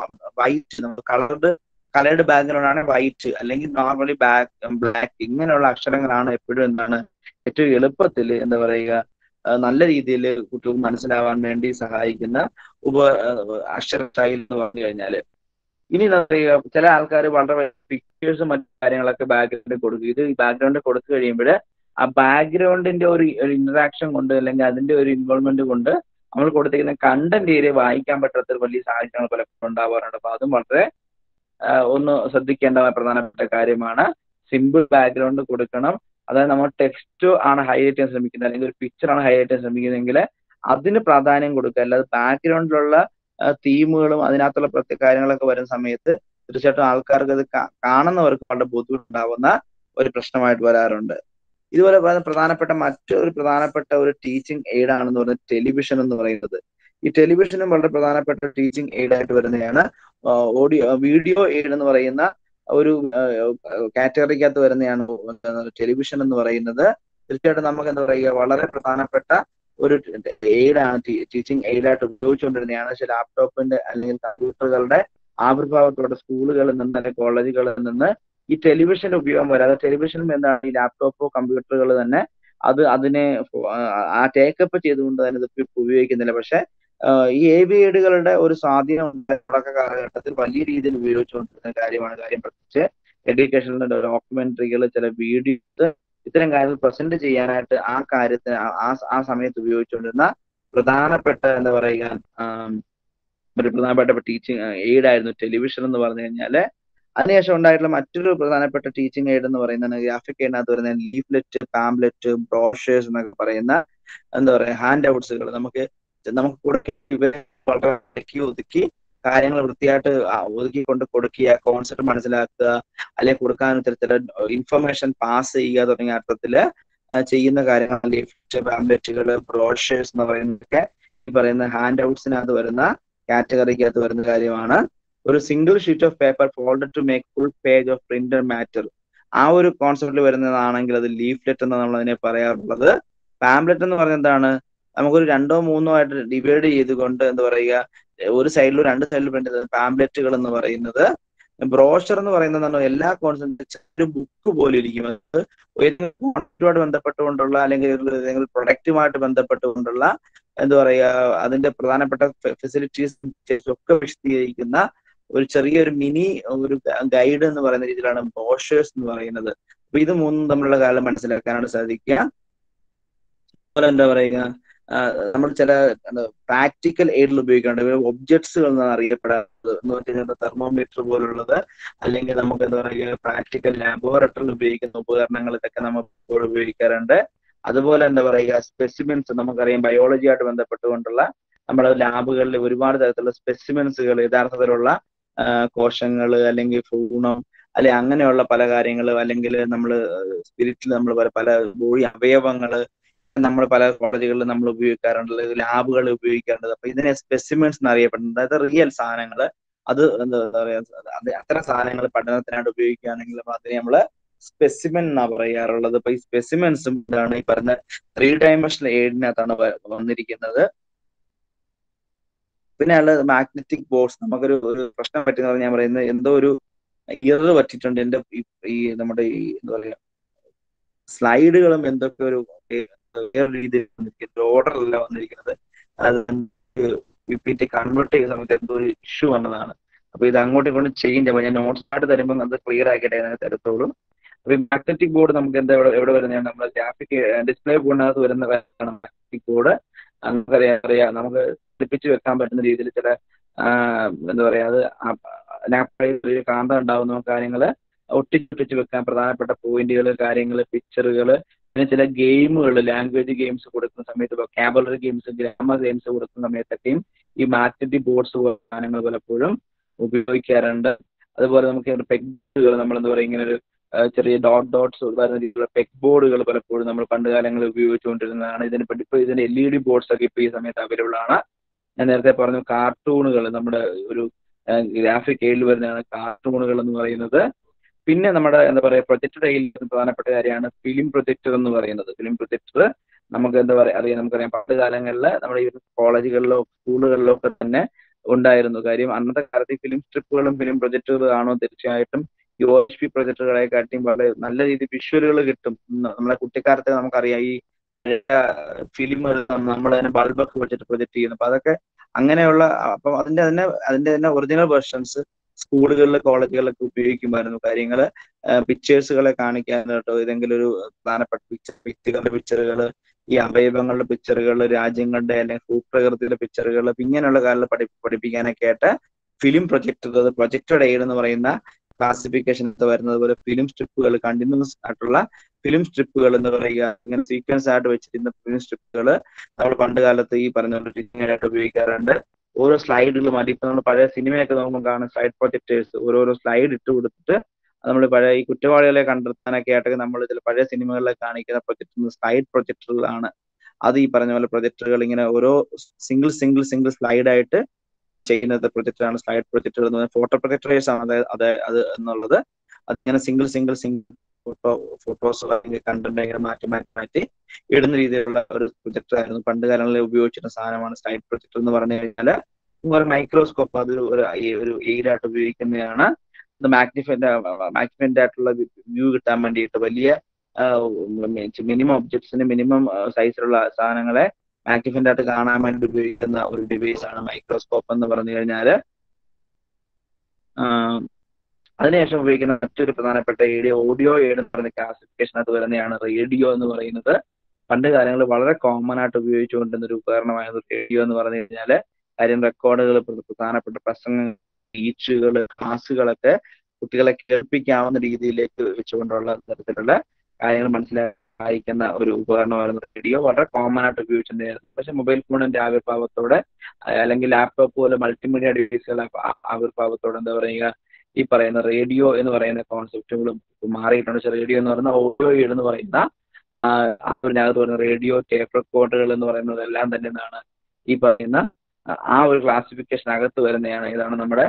വൈറ്റ് നമ്മൾ കളർഡ് കളേർഡ് ബാക്ക്ഗ്രൗണ്ട് ആണ് വൈറ്റ് അല്ലെങ്കിൽ നോർമലി ബാക്ക് ബ്ലാക്ക് ഇങ്ങനെയുള്ള അക്ഷരങ്ങളാണ് എപ്പോഴും എന്താണ് ഏറ്റവും എളുപ്പത്തിൽ എന്താ പറയുക ആ, നല്ല രീതിയിൽ കുട്ടികൾക്ക് മനസ്സിലാവാൻ വേണ്ടി സഹായിക്കുന്ന ഉപ ആ, അക്ഷര സ്റ്റൈൽ എന്ന് പറഞ്ഞു കഴിഞ്ഞാല് ഇനി എന്താ പറയുക ചില ആൾക്കാർ വളരെ പിക്ചേഴ്സും മറ്റു കാര്യങ്ങളൊക്കെ ബാക്ക്ഗ്രൗണ്ടിൽ കൊടുക്കും ഇത് ബാക്ക്ഗ്രൗണ്ടിൽ കൊടുത്തു കഴിയുമ്പോൾ ആ ബാക്ക്ഗ്രൗണ്ടിന്റെ ഒരു ഇന്ററാക്ഷൻ കൊണ്ട് അല്ലെങ്കിൽ അതിന്റെ ഒരു ഇൻവോൾവ്മെന്റ് കൊണ്ട് നമ്മൾ കൊടുത്തിരിക്കുന്ന കണ്ടന്റ് ഏരിയ വായിക്കാൻ പറ്റാത്ത ഒരു വലിയ സാഹചര്യങ്ങൾ പലപ്പോഴും ഉണ്ടാവാറുണ്ട് അപ്പൊ അതും വളരെ ആ, ഒന്ന് ശ്രദ്ധിക്കേണ്ട പ്രധാനപ്പെട്ട കാര്യമാണ് സിമ്പിൾ ബാക്ക്ഗ്രൗണ്ട് കൊടുക്കണം അതായത് നമ്മൾ ടെക്സ്റ്റ് ആണ് ഹൈലൈറ്റ് ചെയ്യാൻ ശ്രമിക്കുന്നത് അല്ലെങ്കിൽ ഒരു പിക്ചർ ആണ് ഹൈലൈറ്റ് ചെയ്യാൻ ശ്രമിക്കുന്നതെങ്കിൽ അതിന് പ്രാധാന്യം കൊടുക്കുക അല്ലാതെ ബാക്ക്ഗ്രൗണ്ടിലുള്ള തീമുകളും അതിനകത്തുള്ള പ്രത്യേക കാര്യങ്ങളൊക്കെ വരുന്ന സമയത്ത് തീർച്ചയായിട്ടും ആൾക്കാർക്ക് അത് കാ- കാണുന്നവർക്ക് വളരെ ബുദ്ധിമുട്ടുണ്ടാവുന്ന ഒരു പ്രശ്നമായിട്ട് വരാറുണ്ട് ഇതുപോലെ വളരെ പ്രധാനപ്പെട്ട മറ്റൊരു പ്രധാനപ്പെട്ട ഒരു ടീച്ചിങ് എയ്ഡ് ആണെന്ന് പറയുന്നത് ടെലിവിഷൻ എന്ന് പറയുന്നത് ഈ ടെലിവിഷനും വളരെ പ്രധാനപ്പെട്ട ടീച്ചിങ് എയ്ഡ് ആയിട്ട് വരുന്നതാണ് ഓഡിയോ വീഡിയോ എയ്ഡ് എന്ന് പറയുന്ന ഒരു കാറ്റഗറിക്കകത്ത് വരുന്നതാണ് ടെലിവിഷൻ എന്ന് പറയുന്നത് തീർച്ചയായിട്ടും നമുക്ക് എന്താ പറയുക വളരെ പ്രധാനപ്പെട്ട ഒരു എയ്ഡാണ് ടീച്ചിങ് എയ്ഡായിട്ട് ഉപയോഗിച്ചുകൊണ്ടിരുന്നതാണ് പക്ഷെ ലാപ്ടോപ്പിന്റെ അല്ലെങ്കിൽ കമ്പ്യൂട്ടറുകളുടെ ആവിർഭാവത്തോടെ സ്കൂളുകളിൽ നിന്ന് അല്ലെങ്കിൽ കോളേജുകളിൽ നിന്ന് ഈ ടെലിവിഷന്റെ ഉപയോഗം വരാതെ ടെലിവിഷനും എന്താണ് ഈ ലാപ്ടോപ്പോ കമ്പ്യൂട്ടറുകൾ തന്നെ അത് അതിനെ ഫോ- ആ ടേക്കപ്പ് ചെയ്തുകൊണ്ട് തന്നെ ഇത് ഇപ്പൊ ഉപയോഗിക്കുന്നില്ല പക്ഷെ ആഹ് ഈ എ ബി എഡുകളുടെ ഒരു സ്വാധീനം ഉണ്ട് തുടക്ക കാലഘട്ടത്തിൽ വലിയ രീതിയിൽ ഉപയോഗിച്ചുകൊണ്ടിരുന്ന കാര്യമാണ് കാര്യം പ്രത്യേകിച്ച് എഡ്യൂക്കേഷണൽ ഡോക്യുമെന്ററികൾ ചില വീഡിയോസ് ഇത്തരം കാര്യങ്ങൾ പ്രസന്റ് ചെയ്യാനായിട്ട് ആ കാര്യത്തിന് ആ- ആ ആ സമയത്ത് ഉപയോഗിച്ചുകൊണ്ടിരുന്ന പ്രധാനപ്പെട്ട എന്താ പറയുക ആം, ഒരു പ്രധാനപ്പെട്ട ടീച്ചിങ് എയ്ഡ് ആയിരുന്നു ടെലിവിഷൻ എന്ന് പറഞ്ഞു കഴിഞ്ഞാല് അതിനുശേഷം ഉണ്ടായിട്ടുള്ള മറ്റൊരു പ്രധാനപ്പെട്ട ടീച്ചിങ് എയ്ഡ് എന്ന് പറയുന്നത് ഗ്രാഫിക് എയ്ഡിനകത്ത് വരുന്ന ലീഫ്ലെറ്റ് പാംലെറ്റ് ബ്രോഷേഴ്സ് എന്നൊക്കെ പറയുന്ന എന്താ പറയാ ഹാൻഡ് ഔട്ട്സുകൾ നമുക്ക് നമുക്ക് കൊടുക്ക ഇവരെ വളരെ ഒതുക്കി ഒതുക്കി കാര്യങ്ങൾ വൃത്തിയായിട്ട് ആ ഒതുക്കി കൊണ്ട് കൊടുക്കുക കോൺസെപ്റ്റ് മനസ്സിലാക്കുക അല്ലെങ്കിൽ കൊടുക്കാൻ ഇത്തരത്തിലുള്ള ഇൻഫർമേഷൻ പാസ് ചെയ്യുക തുടങ്ങിയ അർത്ഥത്തില് ആ ചെയ്യുന്ന കാര്യങ്ങൾ ലിഫ്റ്റ് പാംലെറ്റുകൾ ബ്രോഷേഴ്സ് എന്ന് പറയുന്നതൊക്കെ ഈ പറയുന്ന ഹാൻഡ് ഔട്ട്സിനകത്ത് വരുന്ന കാറ്റഗറിക്കകത്ത് വരുന്ന കാര്യമാണ് ഒരു single sheet of paper folded to make full page of printed matter ആ ഒരു കോൺസെപ്റ്റിൽ വരുന്നതാണെങ്കിൽ അത് ലീഫ്ലെറ്റ് എന്ന് നമ്മൾ അതിനെ പറയാറുള്ളത് പാംലെറ്റ് എന്ന് പറഞ്ഞ എന്താണ് നമുക്കൊരു രണ്ടോ മൂന്നോ ആയിട്ട് ഡിവൈഡ് ചെയ്തുകൊണ്ട് എന്താ പറയുക ഒരു സൈഡിലും രണ്ട് സൈഡിലും പ്രിന്റ് പാംലെറ്റുകൾ എന്ന് പറയുന്നത് ബ്രോഷർ എന്ന് പറയുന്നത് എന്താണ് എല്ലാ കോൺസെപ്റ്റ് ഒരു ബുക്ക് പോലെ ഇരിക്കും അത് ഏതെങ്കിലും ബന്ധപ്പെട്ടുകൊണ്ടുള്ള അല്ലെങ്കിൽ ഏതെങ്കിലും പ്രൊഡക്റ്റുമായിട്ട് ബന്ധപ്പെട്ടുകൊണ്ടുള്ള എന്താ പറയുക അതിന്റെ പ്രധാനപ്പെട്ട ഫെസിലിറ്റീസ് ഒക്കെ വിശദീകരിക്കുന്ന ഒരു ചെറിയൊരു മിനി ഒരു ഗൈഡ് എന്ന് പറയുന്ന രീതിയിലാണ് ബ്രോഷേഴ്സ് എന്ന് പറയുന്നത് അപ്പൊ ഇത് മൂന്നും തമ്മിലുള്ള കാര്യം മനസ്സിലാക്കാനാണ് സാധിക്കുക അതുപോലെ എന്താ പറയുക നമ്മൾ ചില പ്രാക്ടിക്കൽ എയ്ഡിൽ ഉപയോഗിക്കാറുണ്ട് ഒബ്ജക്ട്സുകൾ എന്നാണ് അറിയപ്പെടാറുള്ളത് എന്ന് വെച്ച് കഴിഞ്ഞാൽ തെർമോമീറ്റർ പോലുള്ളത് അല്ലെങ്കിൽ നമുക്ക് എന്താ പറയുക പ്രാക്ടിക്കൽ ലാബോറട്ടറിയിൽ ഉപയോഗിക്കുന്ന ഉപകരണങ്ങൾ ഇതൊക്കെ നമ്മൾ ഇപ്പോൾ ഉപയോഗിക്കാറുണ്ട് അതുപോലെ എന്താ പറയുക സ്പെസിമെൻസ് നമുക്കറിയാം ബയോളജിയായിട്ട് ബന്ധപ്പെട്ടുകൊണ്ടുള്ള നമ്മുടെ ലാബുകളിൽ ഒരുപാട് തരത്തിലുള്ള സ്പെസിമെൻസുകൾ യഥാർത്ഥത്തിലുള്ള കോശങ്ങൾ അല്ലെങ്കിൽ ഭ്രൂണം അല്ലെ അങ്ങനെയുള്ള പല കാര്യങ്ങൾ അല്ലെങ്കിൽ നമ്മൾ സ്പിരിറ്റിൽ നമ്മൾ പല ബോഡി അവയവങ്ങള് നമ്മൾ പല കോളേജുകളിൽ നമ്മൾ ഉപയോഗിക്കാറുണ്ട് ലാബുകൾ ഉപയോഗിക്കാറുണ്ട് അപ്പൊ ഇതിനെ സ്പെസിമെൻസ് എന്നറിയപ്പെടുന്നത് അതായത് റിയൽ സാധനങ്ങൾ അത് എന്താ പറയാ അത് അത്തരം സാധനങ്ങൾ പഠനത്തിനായിട്ട് ഉപയോഗിക്കുകയാണെങ്കിൽ അതിനെ നമ്മൾ സ്പെസിമെൻ എന്നാ പറയാറുള്ളത് അപ്പൊ ഈ സ്പെസിമെൻസും ഇതാണ് ഈ പറഞ്ഞ ത്രീ ഡയമെൻഷണൽ എയ്ഡിനകത്താണ് വ- വന്നിരിക്കുന്നത് പിന്നെ ഉള്ളത് മാഗ്നറ്റിക് ബോർഡ്സ് നമുക്കൊരു ഒരു പ്രശ്നം പറ്റുന്നത് ഞാൻ പറയുന്നത് എന്തോ ഒരു ഇറർ പറ്റിയിട്ടുണ്ട് എന്റെ ഈ ഈ നമ്മുടെ ഈ എന്താ പറയാ സ്ലൈഡുകളും എന്തൊക്കെ ഒരു വേറെ രീതിയിൽ ഓർഡറല്ല വന്നിരിക്കുന്നത് അത് പി പി ടി കൺവേർട്ട് ചെയ്യുന്ന സമയത്ത് എന്തോ ഒരു ഇഷ്യൂ വന്നതാണ് അപ്പൊ ഇത് അങ്ങോട്ടും ഇങ്ങോട്ടും ചേഞ്ച് ആവും ഞാൻ നോട്ട്സ് ആയിട്ട് തരുമ്പോൾ അത് ക്ലിയർ ആക്കിയിട്ട് അതിനകത്ത് തരത്തുള്ളൂ അപ്പൊ ഈ മാഗ്നറ്റിക് ബോർഡ് നമുക്ക് എന്താ എവിടെ എവിടെ വരുന്നതാണ് നമ്മുടെ ഗ്രാഫിക് ഡിസ്പ്ലേ ബോർഡിനകത്ത് വരുന്ന മാഗ്നറ്റിക് ബോർഡ് നമുക്കറിയാം അറിയാം നമുക്ക് പിടിപ്പിച്ച് വെക്കാൻ പറ്റുന്ന രീതിയിൽ ചില ആ, എന്താ പറയാ അത് ലാപ്ടോപ്പിൽ ഒരു കാന്തം ഉണ്ടാവുന്ന കാര്യങ്ങള് ഒട്ടിച്ചൊട്ടിച്ച് വെക്കാൻ പ്രധാനപ്പെട്ട പോയിന്റുകൾ കാര്യങ്ങൾ പിക്ചറുകൾ പിന്നെ ചില ഗെയിമുകൾ ലാംഗ്വേജ് ഗെയിംസ് കൊടുക്കുന്ന സമയത്ത് വൊക്കാബുലറി ഗെയിംസ് ഗ്രാമർ ഗെയിംസ് കൊടുക്കുന്ന സമയത്തൊക്കെയും ഈ മാഗ്നറ്റിക് ബോർഡ്സ് സാധനങ്ങൾ പലപ്പോഴും ഉപയോഗിക്കാറുണ്ട് അതുപോലെ നമുക്ക് പെഗ്ഗുകൾ നമ്മൾ എന്താ പറയുക ഇങ്ങനെ ഒരു ആ, ചെറിയ ഡോട്ട് ഡോട്ട്സ് വരുന്ന രീതിയിലുള്ള പെഗ് ബോർഡുകൾ പലപ്പോഴും നമ്മൾ പണ്ട് കാലങ്ങളിൽ ഉപയോഗിച്ചുകൊണ്ടിരുന്നതാണ് ഇതിന് ഇപ്പൊ ഇപ്പൊ ഇതിന്റെ എൽ ഇ ഡി ബോർഡ്സ് ഒക്കെ ഇപ്പൊ ഈ സമയത്ത് അവൈലബിൾ ആണ് ഞാൻ നേരത്തെ പറഞ്ഞു കാർട്ടൂണുകൾ നമ്മുടെ ഒരു ഗ്രാഫിക് എയിൽ വരുന്നതാണ് കാർട്ടൂണുകൾ എന്ന് പറയുന്നത് പിന്നെ നമ്മുടെ എന്താ പറയാ പ്രൊജക്ടർ എയിൽ പ്രധാനപ്പെട്ട കാര്യമാണ് ഫിലിം പ്രൊജക്ടർ എന്ന് പറയുന്നത് ഫിലിം പ്രൊജക്ടർ നമുക്ക് എന്താ പറയാ അറിയാം നമുക്കറിയാം പണ്ട് കാലങ്ങളിൽ നമ്മുടെ ഈ കോളേജുകളിലോ സ്കൂളുകളിലോ ഒക്കെ തന്നെ ഉണ്ടായിരുന്നു കാര്യം അന്നത്തെ കാലത്ത് ഈ ഫിലിം സ്ട്രിപ്പുകളും ഫിലിം പ്രൊജക്ടറുകളും ആണോ തീർച്ചയായിട്ടും ഈ ഒ എച്ച് പി പ്രൊജക്ടറുകളെ കാട്ടിയും വളരെ നല്ല രീതിയിൽ വിഷ്വലുകൾ കിട്ടും ഉം നമ്മളെ കുട്ടിക്കാലത്ത് നമുക്കറിയാം ഈ ഫിലിമുകൾ നമ്മൾ തന്നെ ബൾബൊക്കെ വെച്ചിട്ട് പ്രൊജക്ട് ചെയ്യുന്നു അപ്പൊ അതൊക്കെ അങ്ങനെയുള്ള അപ്പം അതിന്റെ തന്നെ അതിന്റെ തന്നെ ഒറിജിനൽ വെർഷൻസ് സ്കൂളുകളിൽ കോളേജുകളിലൊക്കെ ഉപയോഗിക്കുമായിരുന്നു കാര്യങ്ങൾ പിക്ചേഴ്സുകളെ കാണിക്കാനായിട്ടോ ഏതെങ്കിലും ഒരു പ്രധാനപ്പെട്ട പിക്ചർ വ്യക്തികളുടെ പിക്ചറുകൾ ഈ അവയവങ്ങളുടെ പിക്ചറുകൾ രാജ്യങ്ങളുടെ അല്ലെങ്കിൽ ഭൂപ്രകൃതിയുടെ പിക്ചറുകൾ ഇങ്ങനെയുള്ള കാര്യങ്ങൾ പഠി പഠിപ്പിക്കാനൊക്കെ ആയിട്ട് ഫിലിം പ്രൊജക്ടർ അത് പ്രൊജക്ടഡ് എയ്ഡ് എന്ന് പറയുന്ന ക്ലാസിഫിക്കേഷൻ വരുന്നത് പോലെ ഫിലിം സ്ട്രിപ്പുകൾ കണ്ടിന്യൂസ് ആയിട്ടുള്ള ഫിലിം സ്ട്രിപ്പുകൾ എന്ന് പറയുക ഇങ്ങനെ സീക്വൻസ് ആയിട്ട് വെച്ചിരുന്ന ഫിലിം സ്ട്രിപ്പുകൾ നമ്മൾ പണ്ട് കാലത്ത് ഈ പറഞ്ഞ ആയിട്ട് ഉപയോഗിക്കാറുണ്ട് ഓരോ സ്ലൈഡുകൾ മാറ്റി ഇപ്പൊ നമ്മൾ പഴയ സിനിമയൊക്കെ നോക്കുമ്പോൾ കാണും സ്ലൈഡ് പ്രൊജക്ടേഴ്സ് ഓരോരോ സ്ലൈഡ് ഇട്ട് കൊടുത്തിട്ട് നമ്മൾ പഴയ ഈ കുറ്റവാളികളെ കണ്ടെത്താനൊക്കെ ആയിട്ടൊക്കെ നമ്മൾ ഇതിൽ പഴയ സിനിമകളിലെ കാണിക്കുന്ന പ്രൊജക്ടർ സ്ലൈഡ് പ്രൊജക്ടറുകളാണ് അത് ഈ പറഞ്ഞ പോലെ പ്രൊജക്ടറുകൾ ഇങ്ങനെ ഓരോ സിംഗിൾ സിംഗിൾ സിംഗിൾ സ്ലൈഡ് ആയിട്ട് ചെയ്യുന്നത് പ്രൊജക്ടറാണ് സ്ലൈഡ് പ്രൊജക്ടർ എന്ന് പറയുന്നത് ഫോട്ടോ പ്രൊജക്ടറേഴ്സ് ആണ് അതായത് അത് അത് എന്നുള്ളത് അതിങ്ങനെ single single single photo photos അല്ലെങ്കിൽ കണ്ടന്റ് ഇങ്ങനെ മാറ്റി മാറ്റി മാറ്റി ഇടുന്ന രീതിയിലുള്ള ഒരു പ്രൊജക്ടർ ആയിരുന്നു പണ്ട് കാലങ്ങളിൽ ഉപയോഗിച്ചിരുന്ന സാധനമാണ് സ്ലൈഡ് പ്രൊജക്ടർ എന്ന് പറഞ്ഞു കഴിഞ്ഞാൽ ഒരു മൈക്രോസ്കോപ്പ് അത് ഒരു ഒരു എയ്ഡായിട്ട് ഉപയോഗിക്കുന്നതാണ് ഇത് മാഗ്നിഫൈഡ് മാഗ്നിഫൈഡ് ആയിട്ടുള്ള വ്യൂ കിട്ടാൻ വേണ്ടിയിട്ട് വലിയ മിനിമം ഒബ്ജക്ട്സിന് മിനിമം സൈസിലുള്ള സാധനങ്ങളെ മാഗ്നിഫൈഡ് ആയിട്ട് കാണാൻ വേണ്ടി ഉപയോഗിക്കുന്ന ഒരു ഡിവൈസ് ആണ് മൈക്രോസ്കോപ്പ് എന്ന് പറഞ്ഞു കഴിഞ്ഞാൽ അതിനുശേഷം ഉപയോഗിക്കുന്ന മറ്റൊരു പ്രധാനപ്പെട്ട ഏഡിയോ ഓഡിയോ ഏഡ് എന്ന് പറയുന്ന ക്ലാസിഫിക്കേഷനകത്ത് വരുന്നതാണ് റേഡിയോ എന്ന് പറയുന്നത് പണ്ട് കാലങ്ങളിൽ വളരെ കോമൺ ആയിട്ട് ഉപയോഗിച്ചുകൊണ്ടിരുന്ന ഒരു ഉപകരണമായിരുന്നു റേഡിയോ എന്ന് പറഞ്ഞു കഴിഞ്ഞാൽ കാര്യം റെക്കോർഡുകൾ പ്രധാനപ്പെട്ട പ്രസംഗങ്ങൾ സ്പീച്ചുകൾ ക്ലാസ്സുകളൊക്കെ കുട്ടികളെ കേൾപ്പിക്കാവുന്ന രീതിയിലേക്ക് വെച്ചുകൊണ്ടുള്ള തരത്തിലുള്ള കാര്യങ്ങൾ മനസ്സിലാക്കുന്ന ഒരു ഉപകരണമായിരുന്നു റേഡിയോ വളരെ കോമൺ ആയിട്ട് ഉപയോഗിച്ചിട്ടുണ്ടായിരുന്നു പക്ഷെ മൊബൈൽ ഫോണിന്റെ ആവിർഭാവത്തോടെ അല്ലെങ്കിൽ ലാപ്ടോപ്പ് പോലെ മൾട്ടിമീഡിയ ഡിവൈസുകളുടെ ആവിർഭാവത്തോടെ എന്താ പറയുക ഈ പറയുന്ന റേഡിയോ എന്ന് പറയുന്ന കോൺസെപ്റ്റുകളും മാറിയിട്ടുണ്ട് പക്ഷെ റേഡിയോ എന്ന് പറയുന്ന ഓഡിയോ എന്ന് പറയുന്ന അതിനകത്ത് പറയുന്ന റേഡിയോ ടേപ്പ് റെക്കോർഡുകൾ എന്ന് പറയുന്നത് എല്ലാം തന്നെ എന്താണ് ഈ പറയുന്ന ആ ഒരു ക്ലാസിഫിക്കേഷൻ അകത്ത് വരുന്നതാണ് ഇതാണ് നമ്മുടെ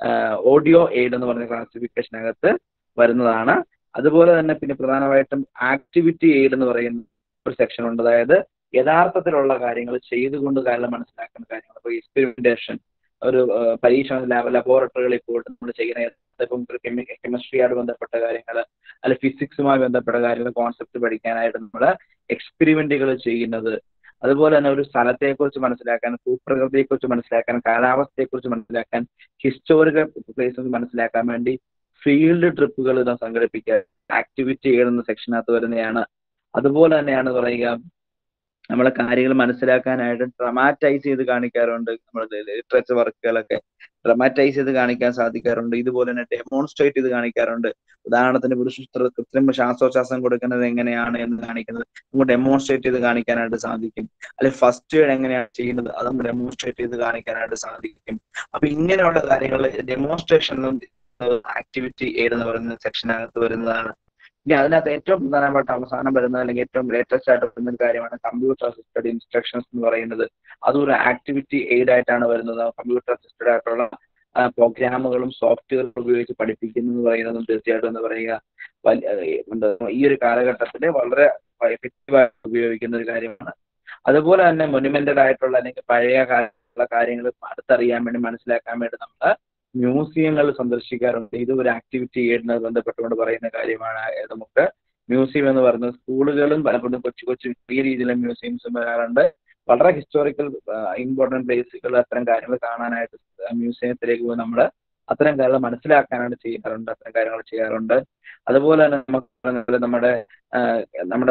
ഓഡിയോ എയ്ഡ് എന്ന് പറയുന്ന ക്ലാസിഫിക്കേഷനകത്ത് വരുന്നതാണ് അതുപോലെ തന്നെ പിന്നെ പ്രധാനമായിട്ടും ആക്ടിവിറ്റി എയ്ഡ് എന്ന് പറയുന്ന ഒരു സെക്ഷൻ ഉണ്ട് അതായത് യഥാർത്ഥത്തിലുള്ള കാര്യങ്ങൾ ചെയ്തുകൊണ്ട് കാര്യം മനസ്സിലാക്കുന്ന കാര്യങ്ങൾ ഇപ്പോൾ എക്സ്പെരിമെന്റേഷൻ ഒരു പരീക്ഷണ ലാബ് ലബോറട്ടറികളിൽ പോയിട്ട് നമ്മൾ ചെയ്യുന്ന ഇപ്പം കെമിസ്ട്രിയായിട്ട് ബന്ധപ്പെട്ട കാര്യങ്ങൾ അല്ലെ ഫിസിക്സുമായി ബന്ധപ്പെട്ട കാര്യങ്ങൾ കോൺസെപ്റ്റ് പഠിക്കാനായിട്ട് നമ്മൾ എക്സ്പെരിമെന്റുകൾ ചെയ്യുന്നത് അതുപോലെ തന്നെ ഒരു സ്ഥലത്തെക്കുറിച്ച് മനസ്സിലാക്കാൻ ഭൂപ്രകൃതിയെക്കുറിച്ച് മനസ്സിലാക്കാൻ കാലാവസ്ഥയെക്കുറിച്ച് മനസ്സിലാക്കാൻ ഹിസ്റ്റോറിക്കൽ പ്ലേസസ് മനസ്സിലാക്കാൻ വേണ്ടി ഫീൽഡ് ട്രിപ്പുകൾ ഇതാ സംഘടിപ്പിക്കുക ആക്ടിവിറ്റി എഴുതുന്ന സെക്ഷനകത്ത് വരുന്നതാണ് അതുപോലെ തന്നെയാണ് പറയുക നമ്മളെ കാര്യങ്ങൾ മനസ്സിലാക്കാനായിട്ട് ഡ്രമാറ്റൈസ് ചെയ്ത് കാണിക്കാറുണ്ട് നമ്മൾ ലിറ്ററേച്ചർ വർക്കുകളൊക്കെ ഡ്രമാറ്റൈസ് ചെയ്ത് കാണിക്കാൻ സാധിക്കാറുണ്ട് ഇതുപോലെ തന്നെ ഡെമോൺസ്ട്രേറ്റ് ചെയ്ത് കാണിക്കാറുണ്ട് ഉദാഹരണത്തിന് പുരുഷ കൃത്രിമ ശ്വാസോച്ഛ്വാസം കൊടുക്കുന്നത് എങ്ങനെയാണ് എന്ന് കാണിക്കുന്നത് നമുക്ക് ഡെമോൺസ്ട്രേറ്റ് ചെയ്ത് കാണിക്കാനായിട്ട് സാധിക്കും അല്ലെ ഫസ്റ്റ് എയ്ഡ് എങ്ങനെയാണ് ചെയ്യുന്നത് അത് നമുക്ക് ഡെമോൺസ്ട്രേറ്റ് ചെയ്ത് കാണിക്കാനായിട്ട് സാധിക്കും അപ്പൊ ഇങ്ങനെയുള്ള കാര്യങ്ങൾ ഡെമോൺസ്ട്രേഷനിലും ആക്ടിവിറ്റി എയ്ഡ് എന്ന് പറയുന്ന സെക്ഷനകത്ത് വരുന്നതാണ് ഇനി അതിനകത്ത് ഏറ്റവും പ്രധാനപ്പെട്ട അവസാനം വരുന്നത് അല്ലെങ്കിൽ ഏറ്റവും ലേറ്റസ്റ്റ് ആയിട്ട് വരുന്ന ഒരു കാര്യമാണ് കമ്പ്യൂട്ടർ അസിസ്റ്റഡ് ഇൻസ്ട്രക്ഷൻസ് എന്ന് പറയുന്നത് അതൊരു ആക്ടിവിറ്റി എയ്ഡ് ആയിട്ടാണ് വരുന്നത് കമ്പ്യൂട്ടർ അസിസ്റ്റഡ് ആയിട്ടുള്ള പ്രോഗ്രാമുകളും സോഫ്റ്റ്വെയറുകളും ഉപയോഗിച്ച് പഠിപ്പിക്കുന്നു എന്ന് പറയുന്നതും തീർച്ചയായിട്ടും എന്താ പറയുക വലിയ എന്താ ഈ ഒരു കാലഘട്ടത്തിൽ വളരെ എഫക്റ്റീവായി ഉപയോഗിക്കുന്ന ഒരു കാര്യമാണ് അതുപോലെ തന്നെ മൊനുമെന്റഡ് ആയിട്ടുള്ള അല്ലെങ്കിൽ പഴയ കാലത്തുള്ള കാര്യങ്ങൾ അടുത്തറിയാൻ വേണ്ടി മനസ്സിലാക്കാൻ വേണ്ടി നമ്മൾ മ്യൂസിയങ്ങൾ സന്ദർശിക്കാറുണ്ട് ഇത് ഒരു ആക്ടിവിറ്റി ചെയ്യുന്നത് ബന്ധപ്പെട്ടുകൊണ്ട് പറയുന്ന കാര്യമാണ് നമുക്ക് മ്യൂസിയം എന്ന് പറയുന്നത് സ്കൂളുകളും പലപ്പോഴും കൊച്ചു കൊച്ചു ചെറിയ രീതിയിലുള്ള മ്യൂസിയംസും വരാറുണ്ട് വളരെ ഹിസ്റ്റോറിക്കൽ ഇമ്പോർട്ടൻറ്റ് പ്ലേസുകൾ അത്തരം കാര്യങ്ങൾ കാണാനായിട്ട് മ്യൂസിയത്തിലേക്ക് പോയി നമ്മൾ അത്തരം കാര്യങ്ങൾ മനസ്സിലാക്കാനായിട്ട് ചെയ്യാറുണ്ട് അത്തരം കാര്യങ്ങൾ ചെയ്യാറുണ്ട് അതുപോലെ തന്നെ നമുക്ക് നമ്മുടെ നമ്മുടെ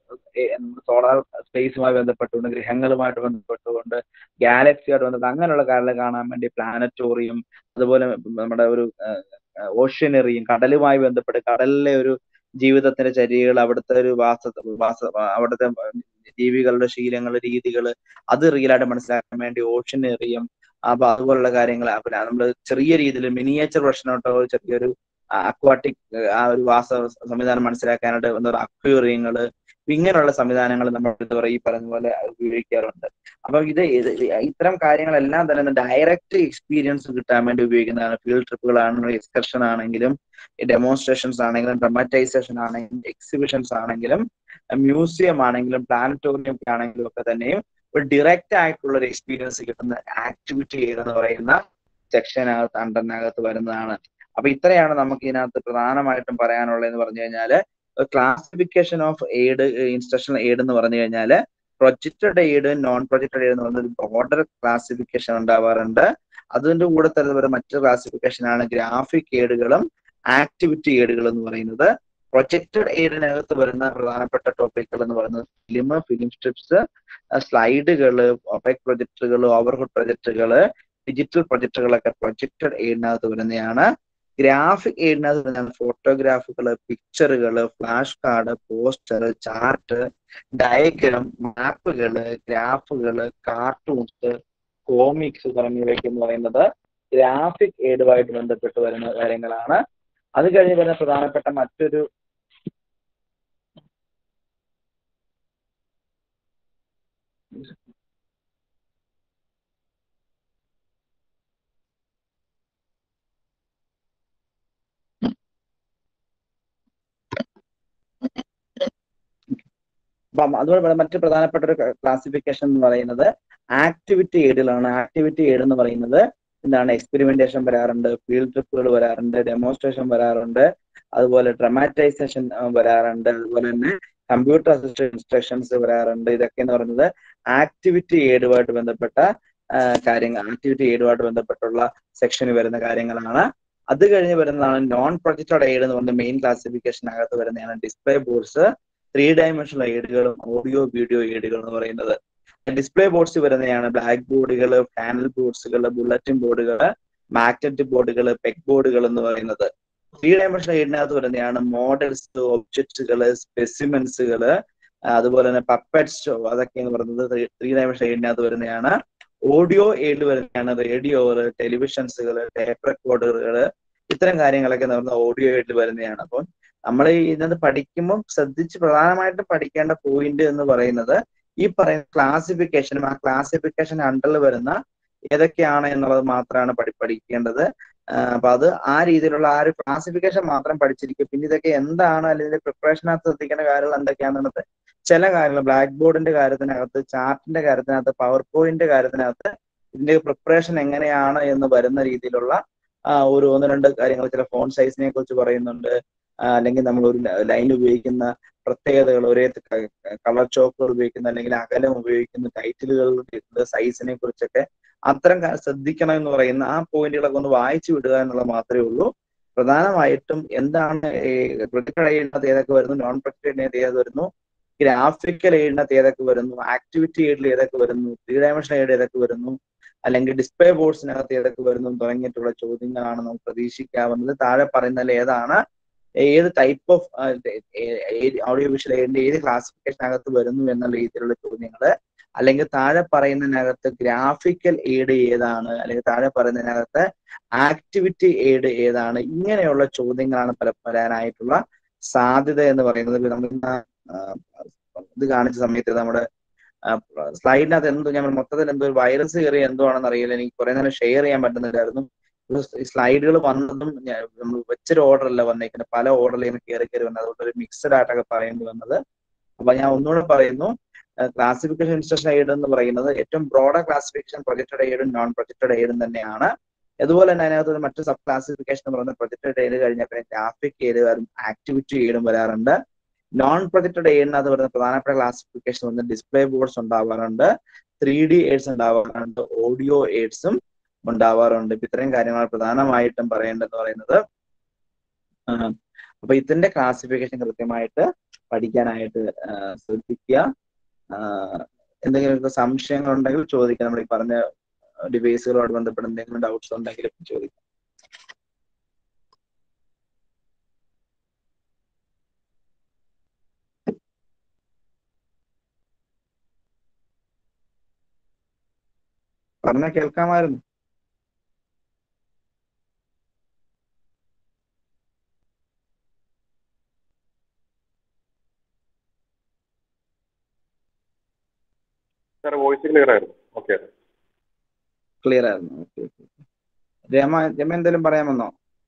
സോളാർ സ്പേസുമായി ബന്ധപ്പെട്ടുകൊണ്ട് ഗ്രഹങ്ങളുമായിട്ട് ബന്ധപ്പെട്ടുകൊണ്ട് ഗാലക്സിയായിട്ട് ബന്ധപ്പെട്ട് അങ്ങനെയുള്ള കാര്യങ്ങൾ കാണാൻ വേണ്ടി പ്ലാനറ്റോറിയം അതുപോലെ നമ്മുടെ ഒരു ഓഷ്യനറിയും കടലുമായി ബന്ധപ്പെട്ട് കടലിലെ ഒരു ജീവിതത്തിന്റെ ചര്യകൾ അവിടുത്തെ ഒരു വാസ വാസ അവിടുത്തെ ജീവികളുടെ ശീലങ്ങൾ രീതികൾ അത് റിയലായിട്ട് മനസ്സിലാക്കാൻ വേണ്ടി ഓഷ്യനറിയും അപ്പൊ അതുപോലുള്ള കാര്യങ്ങൾ പിന്നെ നമ്മൾ ചെറിയ രീതിയിൽ മിനിയേച്ചർ പ്രശ്നമായിട്ടോ ചെറിയൊരു അക്വാട്ടിക് ആ ഒരു വാസ സംവിധാനം മനസ്സിലാക്കാനായിട്ട് എന്താ പറയുക അക്വേറിയങ്ങള് ഇങ്ങനെയുള്ള സംവിധാനങ്ങൾ നമ്മൾ എന്താ പറയുക ഈ പറഞ്ഞ പോലെ ഉപയോഗിക്കാറുണ്ട് അപ്പൊ ഇത് ഇത്തരം കാര്യങ്ങളെല്ലാം തന്നെ ഡയറക്റ്റ് എക്സ്പീരിയൻസ് കിട്ടാൻ വേണ്ടി ഉപയോഗിക്കുന്നതാണ് ഫീൽഡ് ട്രിപ്പുകളാണെങ്കിലും എക്സ്കർഷൻ ആണെങ്കിലും ഡെമോൺസ്ട്രേഷൻസ് ആണെങ്കിലും ഡ്രമാറ്റൈസേഷൻ ആണെങ്കിലും എക്സിബിഷൻസ് ആണെങ്കിലും മ്യൂസിയം ആണെങ്കിലും പ്ലാനറ്റോറിയം ആണെങ്കിലും ഒക്കെ തന്നെയും ഒരു ഡിറക്റ്റ് ആയിട്ടുള്ള ഒരു എക്സ്പീരിയൻസ് കിട്ടുന്ന ആക്ടിവിറ്റി എന്ന് പറയുന്ന സെക്ഷനകത്ത് അണ്ടറിനകത്ത് വരുന്നതാണ് അപ്പൊ ഇത്രയാണ് നമുക്ക് ഇതിനകത്ത് പ്രധാനമായിട്ടും പറയാനുള്ളത് എന്ന് പറഞ്ഞു കഴിഞ്ഞാല് classification of aid instructional aid എന്ന് പറഞ്ഞു കഴിഞ്ഞാല് projected aid non projected aid എന്ന് പറയുന്ന ഒരു ബ്രോഡർ ക്ലാസിഫിക്കേഷൻ ഉണ്ടാവാറുണ്ട് അതിന്റെ കൂടെ തന്നെ മറ്റൊരു ക്ലാസിഫിക്കേഷൻ ആണ് ഗ്രാഫിക് എയ്ഡുകളും ആക്ടിവിറ്റി എയ്ഡുകൾ എന്ന് പറയുന്നത് പ്രൊജക്റ്റഡ് എയ്ഡിനകത്ത് വരുന്ന പ്രധാനപ്പെട്ട ടോപ്പിക്കുകൾ എന്ന് പറയുന്നത് ഫിലിം ഫിലിം സ്ട്രിപ്സ് സ്ലൈഡുകൾ ഒപെക് പ്രൊജക്ടുകൾ ഓവർഹുഡ് പ്രൊജക്ടുകൾ ഡിജിറ്റൽ പ്രൊജക്ടുകളൊക്കെ പ്രൊജക്റ്റഡ് എയ്ഡിനകത്ത് വരുന്നതാണ് ഗ്രാഫിക് എയ്ഡിനകത്ത് വരുന്ന ഫോട്ടോഗ്രാഫുകൾ പിക്ചറുകൾ flash card poster chart diagram മാപ്പുകൾ ഗ്രാഫുകൾ കാർട്ടൂൺസ് കോമിക്സ് തുടങ്ങിയവയ്ക്ക് എന്ന് പറയുന്നത് ഗ്രാഫിക് എയ്ഡുമായിട്ട് ബന്ധപ്പെട്ട് വരുന്ന കാര്യങ്ങളാണ് അത് കഴിഞ്ഞ് വരുന്ന പ്രധാനപ്പെട്ട മറ്റൊരു അപ്പം അതുപോലെ മറ്റു പ്രധാനപ്പെട്ട ഒരു ക്ലാസിഫിക്കേഷൻ എന്ന് പറയുന്നത് ആക്ടിവിറ്റി എയ്ഡിലാണ് ആക്ടിവിറ്റി എയ്ഡ് എന്ന് പറയുന്നത് എന്താണ് എക്സ്പെരിമെന്റേഷൻ വരാറുണ്ട് ഫീൽഡ് ട്രിപ്പുകൾ വരാറുണ്ട് ഡെമോൺസ്ട്രേഷൻ വരാറുണ്ട് അതുപോലെ ഡ്രമാറ്റൈസേഷൻ വരാറുണ്ട് അതുപോലെ തന്നെ കമ്പ്യൂട്ടർ അസിസ്റ്റഡ് ഇൻസ്ട്രക്ഷൻസ് വരാറുണ്ട് ഇതൊക്കെ എന്ന് പറയുന്നത് ആക്ടിവിറ്റി എയ്ഡുമായിട്ട് ബന്ധപ്പെട്ട കാര്യങ്ങൾ ആക്ടിവിറ്റി എയ്ഡുമായിട്ട് ബന്ധപ്പെട്ടുള്ള സെക്ഷനിൽ വരുന്ന കാര്യങ്ങളാണ് അത് കഴിഞ്ഞ് വരുന്നതാണ് നോൺ പ്രൊജക്റ്റഡ് എയ്ഡ് എന്ന് പറയുന്ന മെയിൻ ക്ലാസിഫിക്കേഷനകത്ത് വരുന്നതാണ് ഡിസ്പ്ലേ ബോർഡ്സ് ത്രീ ഡയമെൻഷണൽ എയ്ഡുകളും ഓഡിയോ വീഡിയോ എയ്ഡുകൾ എന്ന് പറയുന്നത് ഡിസ്പ്ലേ ബോർഡ്സ് വരുന്നതാണ് ബ്ലാക്ക് ബോർഡുകൾ പാനൽ ബോർഡ്സുകൾ ബുള്ളറ്റിൻ ബോർഡുകൾ മാഗ്നറ്റിക് ബോർഡുകൾ പെക് ബോർഡുകൾ എന്ന് പറയുന്നത് ത്രീ ഡയമെൻഷണൽ എയ്ഡിനകത്ത് വരുന്നതാണ് മോഡൽസ് ഒബ്ജക്റ്റുകൾ സ്പെസിമെൻസുകൾ അതുപോലെ തന്നെ പപ്പറ്റ് ഷോ അതൊക്കെ എന്ന് പറയുന്നത് ത്രീ ഡയമെൻഷണൽ എയ്ഡിനകത്ത് വരുന്നതാണ് ഓഡിയോ എയ്ഡിൽ വരുന്നതാണ് റേഡിയോകൾ ടെലിവിഷൻസുകൾ ടേപ്പ് റെക്കോർഡറുകൾ ഇത്തരം കാര്യങ്ങളൊക്കെ എന്ന് പറയുന്നത് ഓഡിയോ എയ്ഡിൽ വരുന്നതാണ് അപ്പം നമ്മൾ ഇതിനകത്ത് പഠിക്കുമ്പോൾ ശ്രദ്ധിച്ച് പ്രധാനമായിട്ടും പഠിക്കേണ്ട പോയിന്റ് എന്ന് പറയുന്നത് ഈ പറയുന്ന ക്ലാസിഫിക്കേഷനും ആ ക്ലാസിഫിക്കേഷൻ അണ്ടറിൽ വരുന്ന ഏതൊക്കെയാണ് എന്നുള്ളത് മാത്രമാണ് പഠി പഠിക്കേണ്ടത് അപ്പൊ അത് ആ രീതിയിലുള്ള ആ ഒരു ക്ലാസിഫിക്കേഷൻ മാത്രം പഠിച്ചിരിക്കും പിന്നെ ഇതൊക്കെ എന്താണ് അല്ലെങ്കിൽ പ്രിപ്പറേഷനകത്ത് ശ്രദ്ധിക്കേണ്ട കാര്യങ്ങൾ എന്തൊക്കെയാണെന്നുള്ളത് ചില കാര്യങ്ങൾ ബ്ലാക്ക് ബോർഡിന്റെ കാര്യത്തിനകത്ത് ചാർട്ടിന്റെ കാര്യത്തിനകത്ത് പവർ പോയിന്റ് കാര്യത്തിനകത്ത് ഇതിന്റെ പ്രിപ്പറേഷൻ എങ്ങനെയാണ് എന്ന് വരുന്ന രീതിയിലുള്ള ഒരു ഒന്ന് രണ്ട് കാര്യങ്ങൾ ചില ഫോൺ സൈസിനെ കുറിച്ച് പറയുന്നുണ്ട് അല്ലെങ്കിൽ നമ്മൾ ഒരു ലൈൻ ഉപയോഗിക്കുന്ന പ്രത്യേകതകൾ ഒരേ കളർ ചോക്കുകൾ ഉപയോഗിക്കുന്ന അല്ലെങ്കിൽ അകലം ഉപയോഗിക്കുന്ന ടൈറ്റിലുകളുടെ സൈസിനെ കുറിച്ചൊക്കെ അത്തരം ശ്രദ്ധിക്കണം എന്ന് പറയുന്ന ആ പോയിന്റുകളൊക്കെ ഒന്ന് വായിച്ചു വിടുക എന്നുള്ളത് മാത്രമേ ഉള്ളൂ പ്രധാനമായിട്ടും എന്താണ് പ്രൊജക്ടഡ് എയ്ഡിനകത്ത് ഏതൊക്കെ വരുന്നു നോൺ പ്രൊജക്ടഡ് എയ്ഡിനകത്ത് ഏതൊക്കെ വരുന്നു ഗ്രാഫിക്കൽ എയ്ഡിനകത്ത് ഏതൊക്കെ വരുന്നു ആക്ടിവിറ്റി എയ്ഡിൽ ഏതൊക്കെ വരുന്നു ത്രീ ഡയമെൻഷൻ എയ്ഡ് ഏതൊക്കെ വരുന്നു അല്ലെങ്കിൽ ഡിസ്പ്ലേ ബോർഡ്സിനകത്ത് ഏതൊക്കെ വരുന്നു തുടങ്ങിയിട്ടുള്ള ചോദ്യങ്ങളാണ് നമുക്ക് പ്രതീക്ഷിക്കാവുന്നത് താഴെ പറയുന്നതിൽ ഏതാണ് ഏത് ടൈപ്പ് ഓഫ് ഓഡിയോ വിഷ്വൽ എയ്ഡിന്റെ ഏത് ക്ലാസിഫിക്കേഷനകത്ത് വരുന്നു എന്നുള്ള രീതിയിലുള്ള ചോദ്യങ്ങൾ അല്ലെങ്കിൽ താഴെ പറയുന്നതിനകത്ത് ഗ്രാഫിക്കൽ എയ്ഡ് ഏതാണ് അല്ലെങ്കിൽ താഴെ പറയുന്നതിനകത്ത് ആക്ടിവിറ്റി എയ്ഡ് ഏതാണ് ഇങ്ങനെയുള്ള ചോദ്യങ്ങളാണ് പല വരാനായിട്ടുള്ള സാധ്യത എന്ന് പറയുന്നത് നമ്മൾ ഇത് കാണിച്ച സമയത്ത് നമ്മുടെ സ്ലൈഡിനകത്ത് എന്തോ ഞാൻ മൊത്തത്തിൽ എന്തോ ഒരു വൈറസ് കയറി എന്തോ ആണെന്ന് അറിയില്ല എനിക്ക് കുറെ നേരം ഷെയർ ചെയ്യാൻ പറ്റുന്നില്ലായിരുന്നു സ്ലൈഡുകൾ വന്നതും നമ്മൾ വെച്ചൊരു ഓർഡർ അല്ല വന്നേക്കുന്നത് പല ഓർഡറിൽ ഇങ്ങനെ കയറി കയറി വന്നത് അതുകൊണ്ട് ഒരു മിക്സഡ് ആയിട്ടൊക്കെ പറയേണ്ടി വന്നത് അപ്പൊ ഞാൻ ഒന്നുകൂടെ പറയുന്നു ക്ലാസിഫിക്കേഷൻ ഇൻസ്ട്രക്ഷൻ എയ്ഡ് എന്ന് പറയുന്നത് ഏറ്റവും ബ്രോഡർ ക്ലാസിഫിക്കേഷൻ പ്രൊജക്റ്റഡ് എയ്ഡും നോൺ പ്രൊജക്റ്റഡ് എയ്ഡും തന്നെയാണ് അതുപോലെ തന്നെ അതിനകത്ത് മറ്റു സബ് ക്ലാസിഫിക്കേഷൻ എന്ന് പറയുന്നത് പ്രൊജക്റ്റഡ് എയ്ഡ് കഴിഞ്ഞാൽ പിന്നെ ഗ്രാഫിക് എയ്ഡ് വരും ആക്ടിവിറ്റി എയ്ഡും വരാറുണ്ട് നോൺ പ്രൊജക്റ്റഡ് എയ്ഡിനകത്ത് വരുന്ന പ്രധാനപ്പെട്ട ക്ലാസിഫിക്കേഷൻ വന്ന് ഡിസ്പ്ലേ ബോർഡ്സ് ഉണ്ടാവാറുണ്ട് ത്രീ ഡി എയ്ഡ്സ് ഉണ്ടാവാറുണ്ട് ഓഡിയോ എയ്ഡ്സും ഉണ്ടാവാറുണ്ട് ഇപ്പൊ ഇത്രയും കാര്യങ്ങൾ പ്രധാനമായിട്ടും പറയേണ്ടതെന്ന് പറയുന്നത് അപ്പൊ ഇതിന്റെ ക്ലാസിഫിക്കേഷൻ കൃത്യമായിട്ട് പഠിക്കാനായിട്ട് ശ്രദ്ധിക്കുക എന്തെങ്കിലും സംശയങ്ങൾ ഉണ്ടെങ്കിൽ ചോദിക്കാം നമ്മൾ ഈ പറഞ്ഞ ഡിവൈസുകളോട് ബന്ധപ്പെട്ട് എന്തെങ്കിലും ഡൗട്ട്സ് ഉണ്ടെങ്കിൽ ചോദിക്കാം പറഞ്ഞ കേൾക്കാമായിരുന്നു സാർ വോയിസ് ക്ലിയർ ആയിരുന്നു ഓക്കെ ക്ലിയർ ആയിരുന്നു ഓക്കെ രമ രമ എന്തെങ്കിലും പറയാമെന്നോ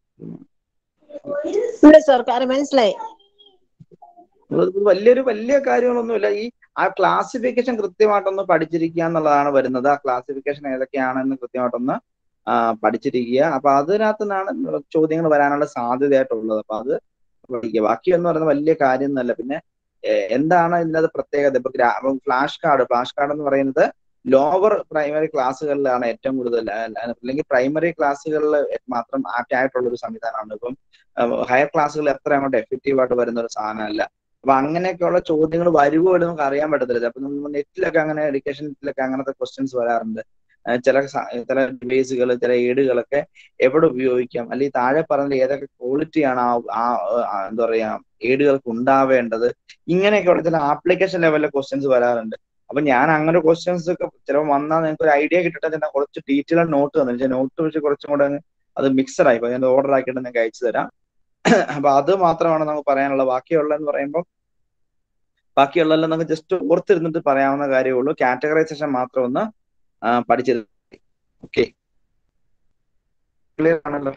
ഇല്ല സാർ കാര്യം മനസ്സിലായി ഇത് വലിയൊരു വലിയ കാര്യങ്ങളൊന്നുമില്ല ഈ ആ ക്ലാസിഫിക്കേഷൻ കൃത്യമായിട്ടൊന്ന് പഠിച്ചിരിക്കുക എന്നുള്ളതാണ് വരുന്നത് ആ ക്ലാസിഫിക്കേഷൻ ഏതൊക്കെയാണെന്ന് കൃത്യമായിട്ടൊന്ന് പഠിച്ചിരിക്കുക അപ്പൊ അതിനകത്ത് നിന്നാണ് ചോദ്യങ്ങൾ വരാനുള്ള സാധ്യതയായിട്ടുള്ളത് അപ്പൊ അത് പഠിക്കുക ബാക്കി എന്ന് പറയുന്നത് വലിയ കാര്യം എന്നല്ല പിന്നെ എന്താണ് ഇതിനകത്ത് പ്രത്യേകത ഇപ്പൊ ഫ്ലാഷ് കാർഡ് ഫ്ലാഷ് കാർഡ് എന്ന് പറയുന്നത് ലോവർ പ്രൈമറി ക്ലാസ്സുകളിലാണ് ഏറ്റവും കൂടുതൽ അല്ലെങ്കിൽ പ്രൈമറി ക്ലാസ്സുകളിൽ മാത്രം ആപ്റ്റ് ആയിട്ടുള്ള ഒരു സംവിധാനമാണ് ഇപ്പം ഹയർ ക്ലാസ്സുകൾ എത്ര അങ്ങോട്ട് എഫക്റ്റീവ് ആയിട്ട് വരുന്ന ഒരു സാധനമല്ല അപ്പൊ അങ്ങനെയൊക്കെയുള്ള ചോദ്യങ്ങൾ വരുമോ എന്ന് നമുക്ക് അറിയാൻ പറ്റത്തില്ല അപ്പൊ നമ്മൾ നെറ്റിലൊക്കെ അങ്ങനെ എഡ്യൂക്കേഷൻ നെറ്റിലൊക്കെ അങ്ങനത്തെ ക്വസ്റ്റ്യൻസ് വരാറുണ്ട് ചില ചില ഡിവൈസുകൾ ചില ഏഡുകളൊക്കെ എവിടെ ഉപയോഗിക്കാം അല്ലെങ്കിൽ താഴെ പറഞ്ഞ ഏതൊക്കെ ക്വാളിറ്റിയാണ് ആ എന്താ പറയാ ഏഡുകൾക്ക് ഉണ്ടാവേണ്ടത് ഇങ്ങനെയൊക്കെയുള്ള ചില ആപ്ലിക്കേഷൻ ലെവലിലെ ക്വസ്റ്റ്യൻസ് വരാറുണ്ട് അപ്പൊ ഞാൻ അങ്ങനെ ക്വസ്റ്റ്യൻസ് ഒക്കെ ചിലപ്പോൾ വന്നാൽ നിങ്ങൾക്ക് ഒരു ഐഡിയ കിട്ടിട്ട് തന്നെ കുറച്ച് ഡീറ്റെയിൽ നോട്ട് തന്നു നോട്ട് വെച്ച് കുറച്ചും കൂടെ അത് മിക്സഡ് ആയി ഞാൻ ഓർഡർ ആക്കിയിട്ട് നിങ്ങൾക്ക് അയച്ചു തരാം അപ്പൊ അത് മാത്രമാണ് നമുക്ക് പറയാനുള്ളത് ബാക്കിയുള്ളതെന്ന് പറയുമ്പോൾ ബാക്കിയുള്ളതെല്ലാം നമുക്ക് ജസ്റ്റ് ഓർത്തിരുന്നിട്ട് പറയാവുന്ന കാര്യമേ ഉള്ളൂ കാറ്റഗറൈസേഷൻ മാത്രം ഒന്ന് പഠിച്ചത് ഓക്കെ ക്ലിയർ ആണല്ലോ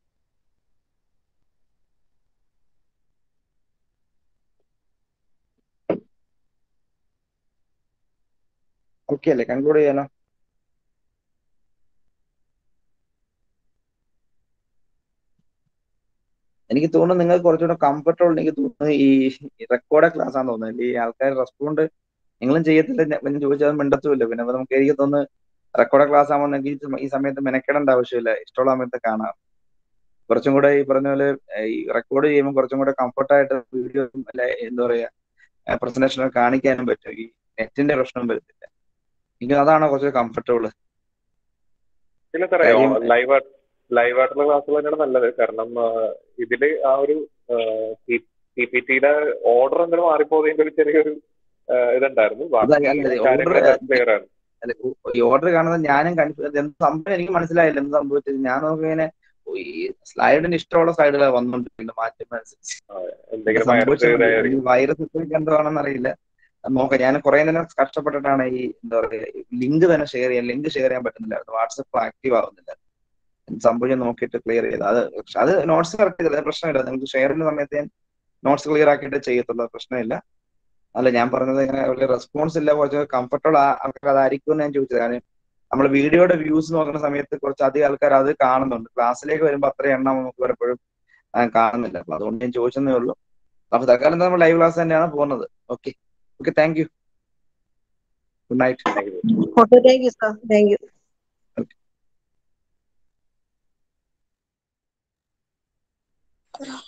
ഓക്കെ അല്ലേ കൺക്ലൂഡ് ചെയ്യാലോ എനിക്ക് തോന്നുന്നു നിങ്ങൾക്ക് കുറച്ചുകൂടെ കംഫർട്ടബിൾ എനിക്ക് തോന്നുന്നു ഈ റെക്കോർഡ് ക്ലാസ് ആണെന്ന് തോന്നുന്നത് ഈ ആൾക്കാർ റെസ്പോണ്ട് നിങ്ങളും ചെയ്യത്തില്ല ഞാൻ ചോദിച്ചാൽ മിണ്ടത്തുമില്ല പിന്നെ നമുക്ക് എനിക്ക് തോന്നുന്നു റെക്കോർഡ് ക്ലാസ് ആകുമ്പോൾ ഈ സമയത്ത് മെനക്കെടേണ്ട ആവശ്യമില്ല ഇഷ്ടമുള്ള സമയത്ത് കാണാം കുറച്ചും കൂടെ ഈ പറഞ്ഞ പോലെ ഈ റെക്കോർഡ് ചെയ്യുമ്പോൾ കുറച്ചും കൂടെ കംഫർട്ടായിട്ട് വീഡിയോ അല്ലെ എന്താ പറയാ പ്രസന്റേഷൻ കാണിക്കാനും പറ്റും ഈ നെറ്റിന്റെ പ്രശ്നം വരത്തില്ല എനിക്ക് അതാണ് കുറച്ച് കംഫർട്ടബിൾ ഇല്ല സാറേ ലൈവ് ലൈവ് ആയിട്ടുള്ള ക്ലാസ്സുകൾ തന്നെയാണ് നല്ലത് കാരണം ഇതില് ആ ഒരു പി പി ടിയുടെ ഓർഡർ എന്തെങ്കിലും മാറിപ്പോയതിന്റെ ഒരു ചെറിയൊരു ഇതുണ്ടായിരുന്നു ക്ലിയർ ആണ് ഈ ഓർഡർ കാണുന്നത് ഞാനും എന്ത് സംഭവം എനിക്ക് മനസ്സിലായില്ല എന്ത് സംഭവിച്ചത് ഞാൻ നോക്കിങ്ങനെ ഈ സ്ലൈഡിന് ഇഷ്ടമുള്ള സ്ലൈഡുകൾ വന്നോണ്ടിരിക്കുന്നത് മാറ്റം വൈറസ് ഇത്രയ്ക്ക് എന്താണെന്ന് അറിയില്ല നോക്കാം ഞാൻ കുറെ നേരം കഷ്ടപ്പെട്ടിട്ടാണ് ഈ എന്താ പറയുക ലിങ്ക് തന്നെ ഷെയർ ചെയ്യാൻ ലിങ്ക് ഷെയർ ചെയ്യാൻ പറ്റുന്നില്ലായിരുന്നു വാട്സപ്പ് ആക്റ്റീവ് ആവുന്നില്ല സംഭവം നോക്കിയിട്ട് ക്ലിയർ ചെയ്ത് അത് അത് നോട്ട്സ് കറക്റ്റ് ചെയ്തില്ല പ്രശ്നമില്ല നിങ്ങൾക്ക് ഷെയർ ചെയ്യുന്ന സമയത്ത് ഞാൻ നോട്ട്സ് ക്ലിയർ ആക്കിയിട്ട് ചെയ്യത്തുള്ളൂ പ്രശ്നമില്ല അല്ല ഞാൻ പറഞ്ഞത് ഇങ്ങനെ വലിയ റെസ്പോൺസ് ഇല്ല കുറച്ച് കംഫർട്ടബിൾ ആൾക്കാർ അതായിരിക്കും എന്ന് ഞാൻ ചോദിച്ചത് കാരണം നമ്മൾ വീഡിയോയുടെ വ്യൂസ് നോക്കുന്ന സമയത്ത് കുറച്ച് അധികം ആൾക്കാർ അത് കാണുന്നുണ്ട് ക്ലാസ്സിലേക്ക് വരുമ്പോൾ അത്ര എണ്ണം നമുക്ക് പലപ്പോഴും കാണുന്നില്ല അപ്പൊ അതുകൊണ്ട് ഞാൻ ചോദിച്ചതേ ഉള്ളൂ അപ്പൊ തൽക്കാലം നമ്മൾ ലൈവ് ക്ലാസ് തന്നെയാണ് പോകുന്നത് okay okay thank you good night okay thank you sir thank you okay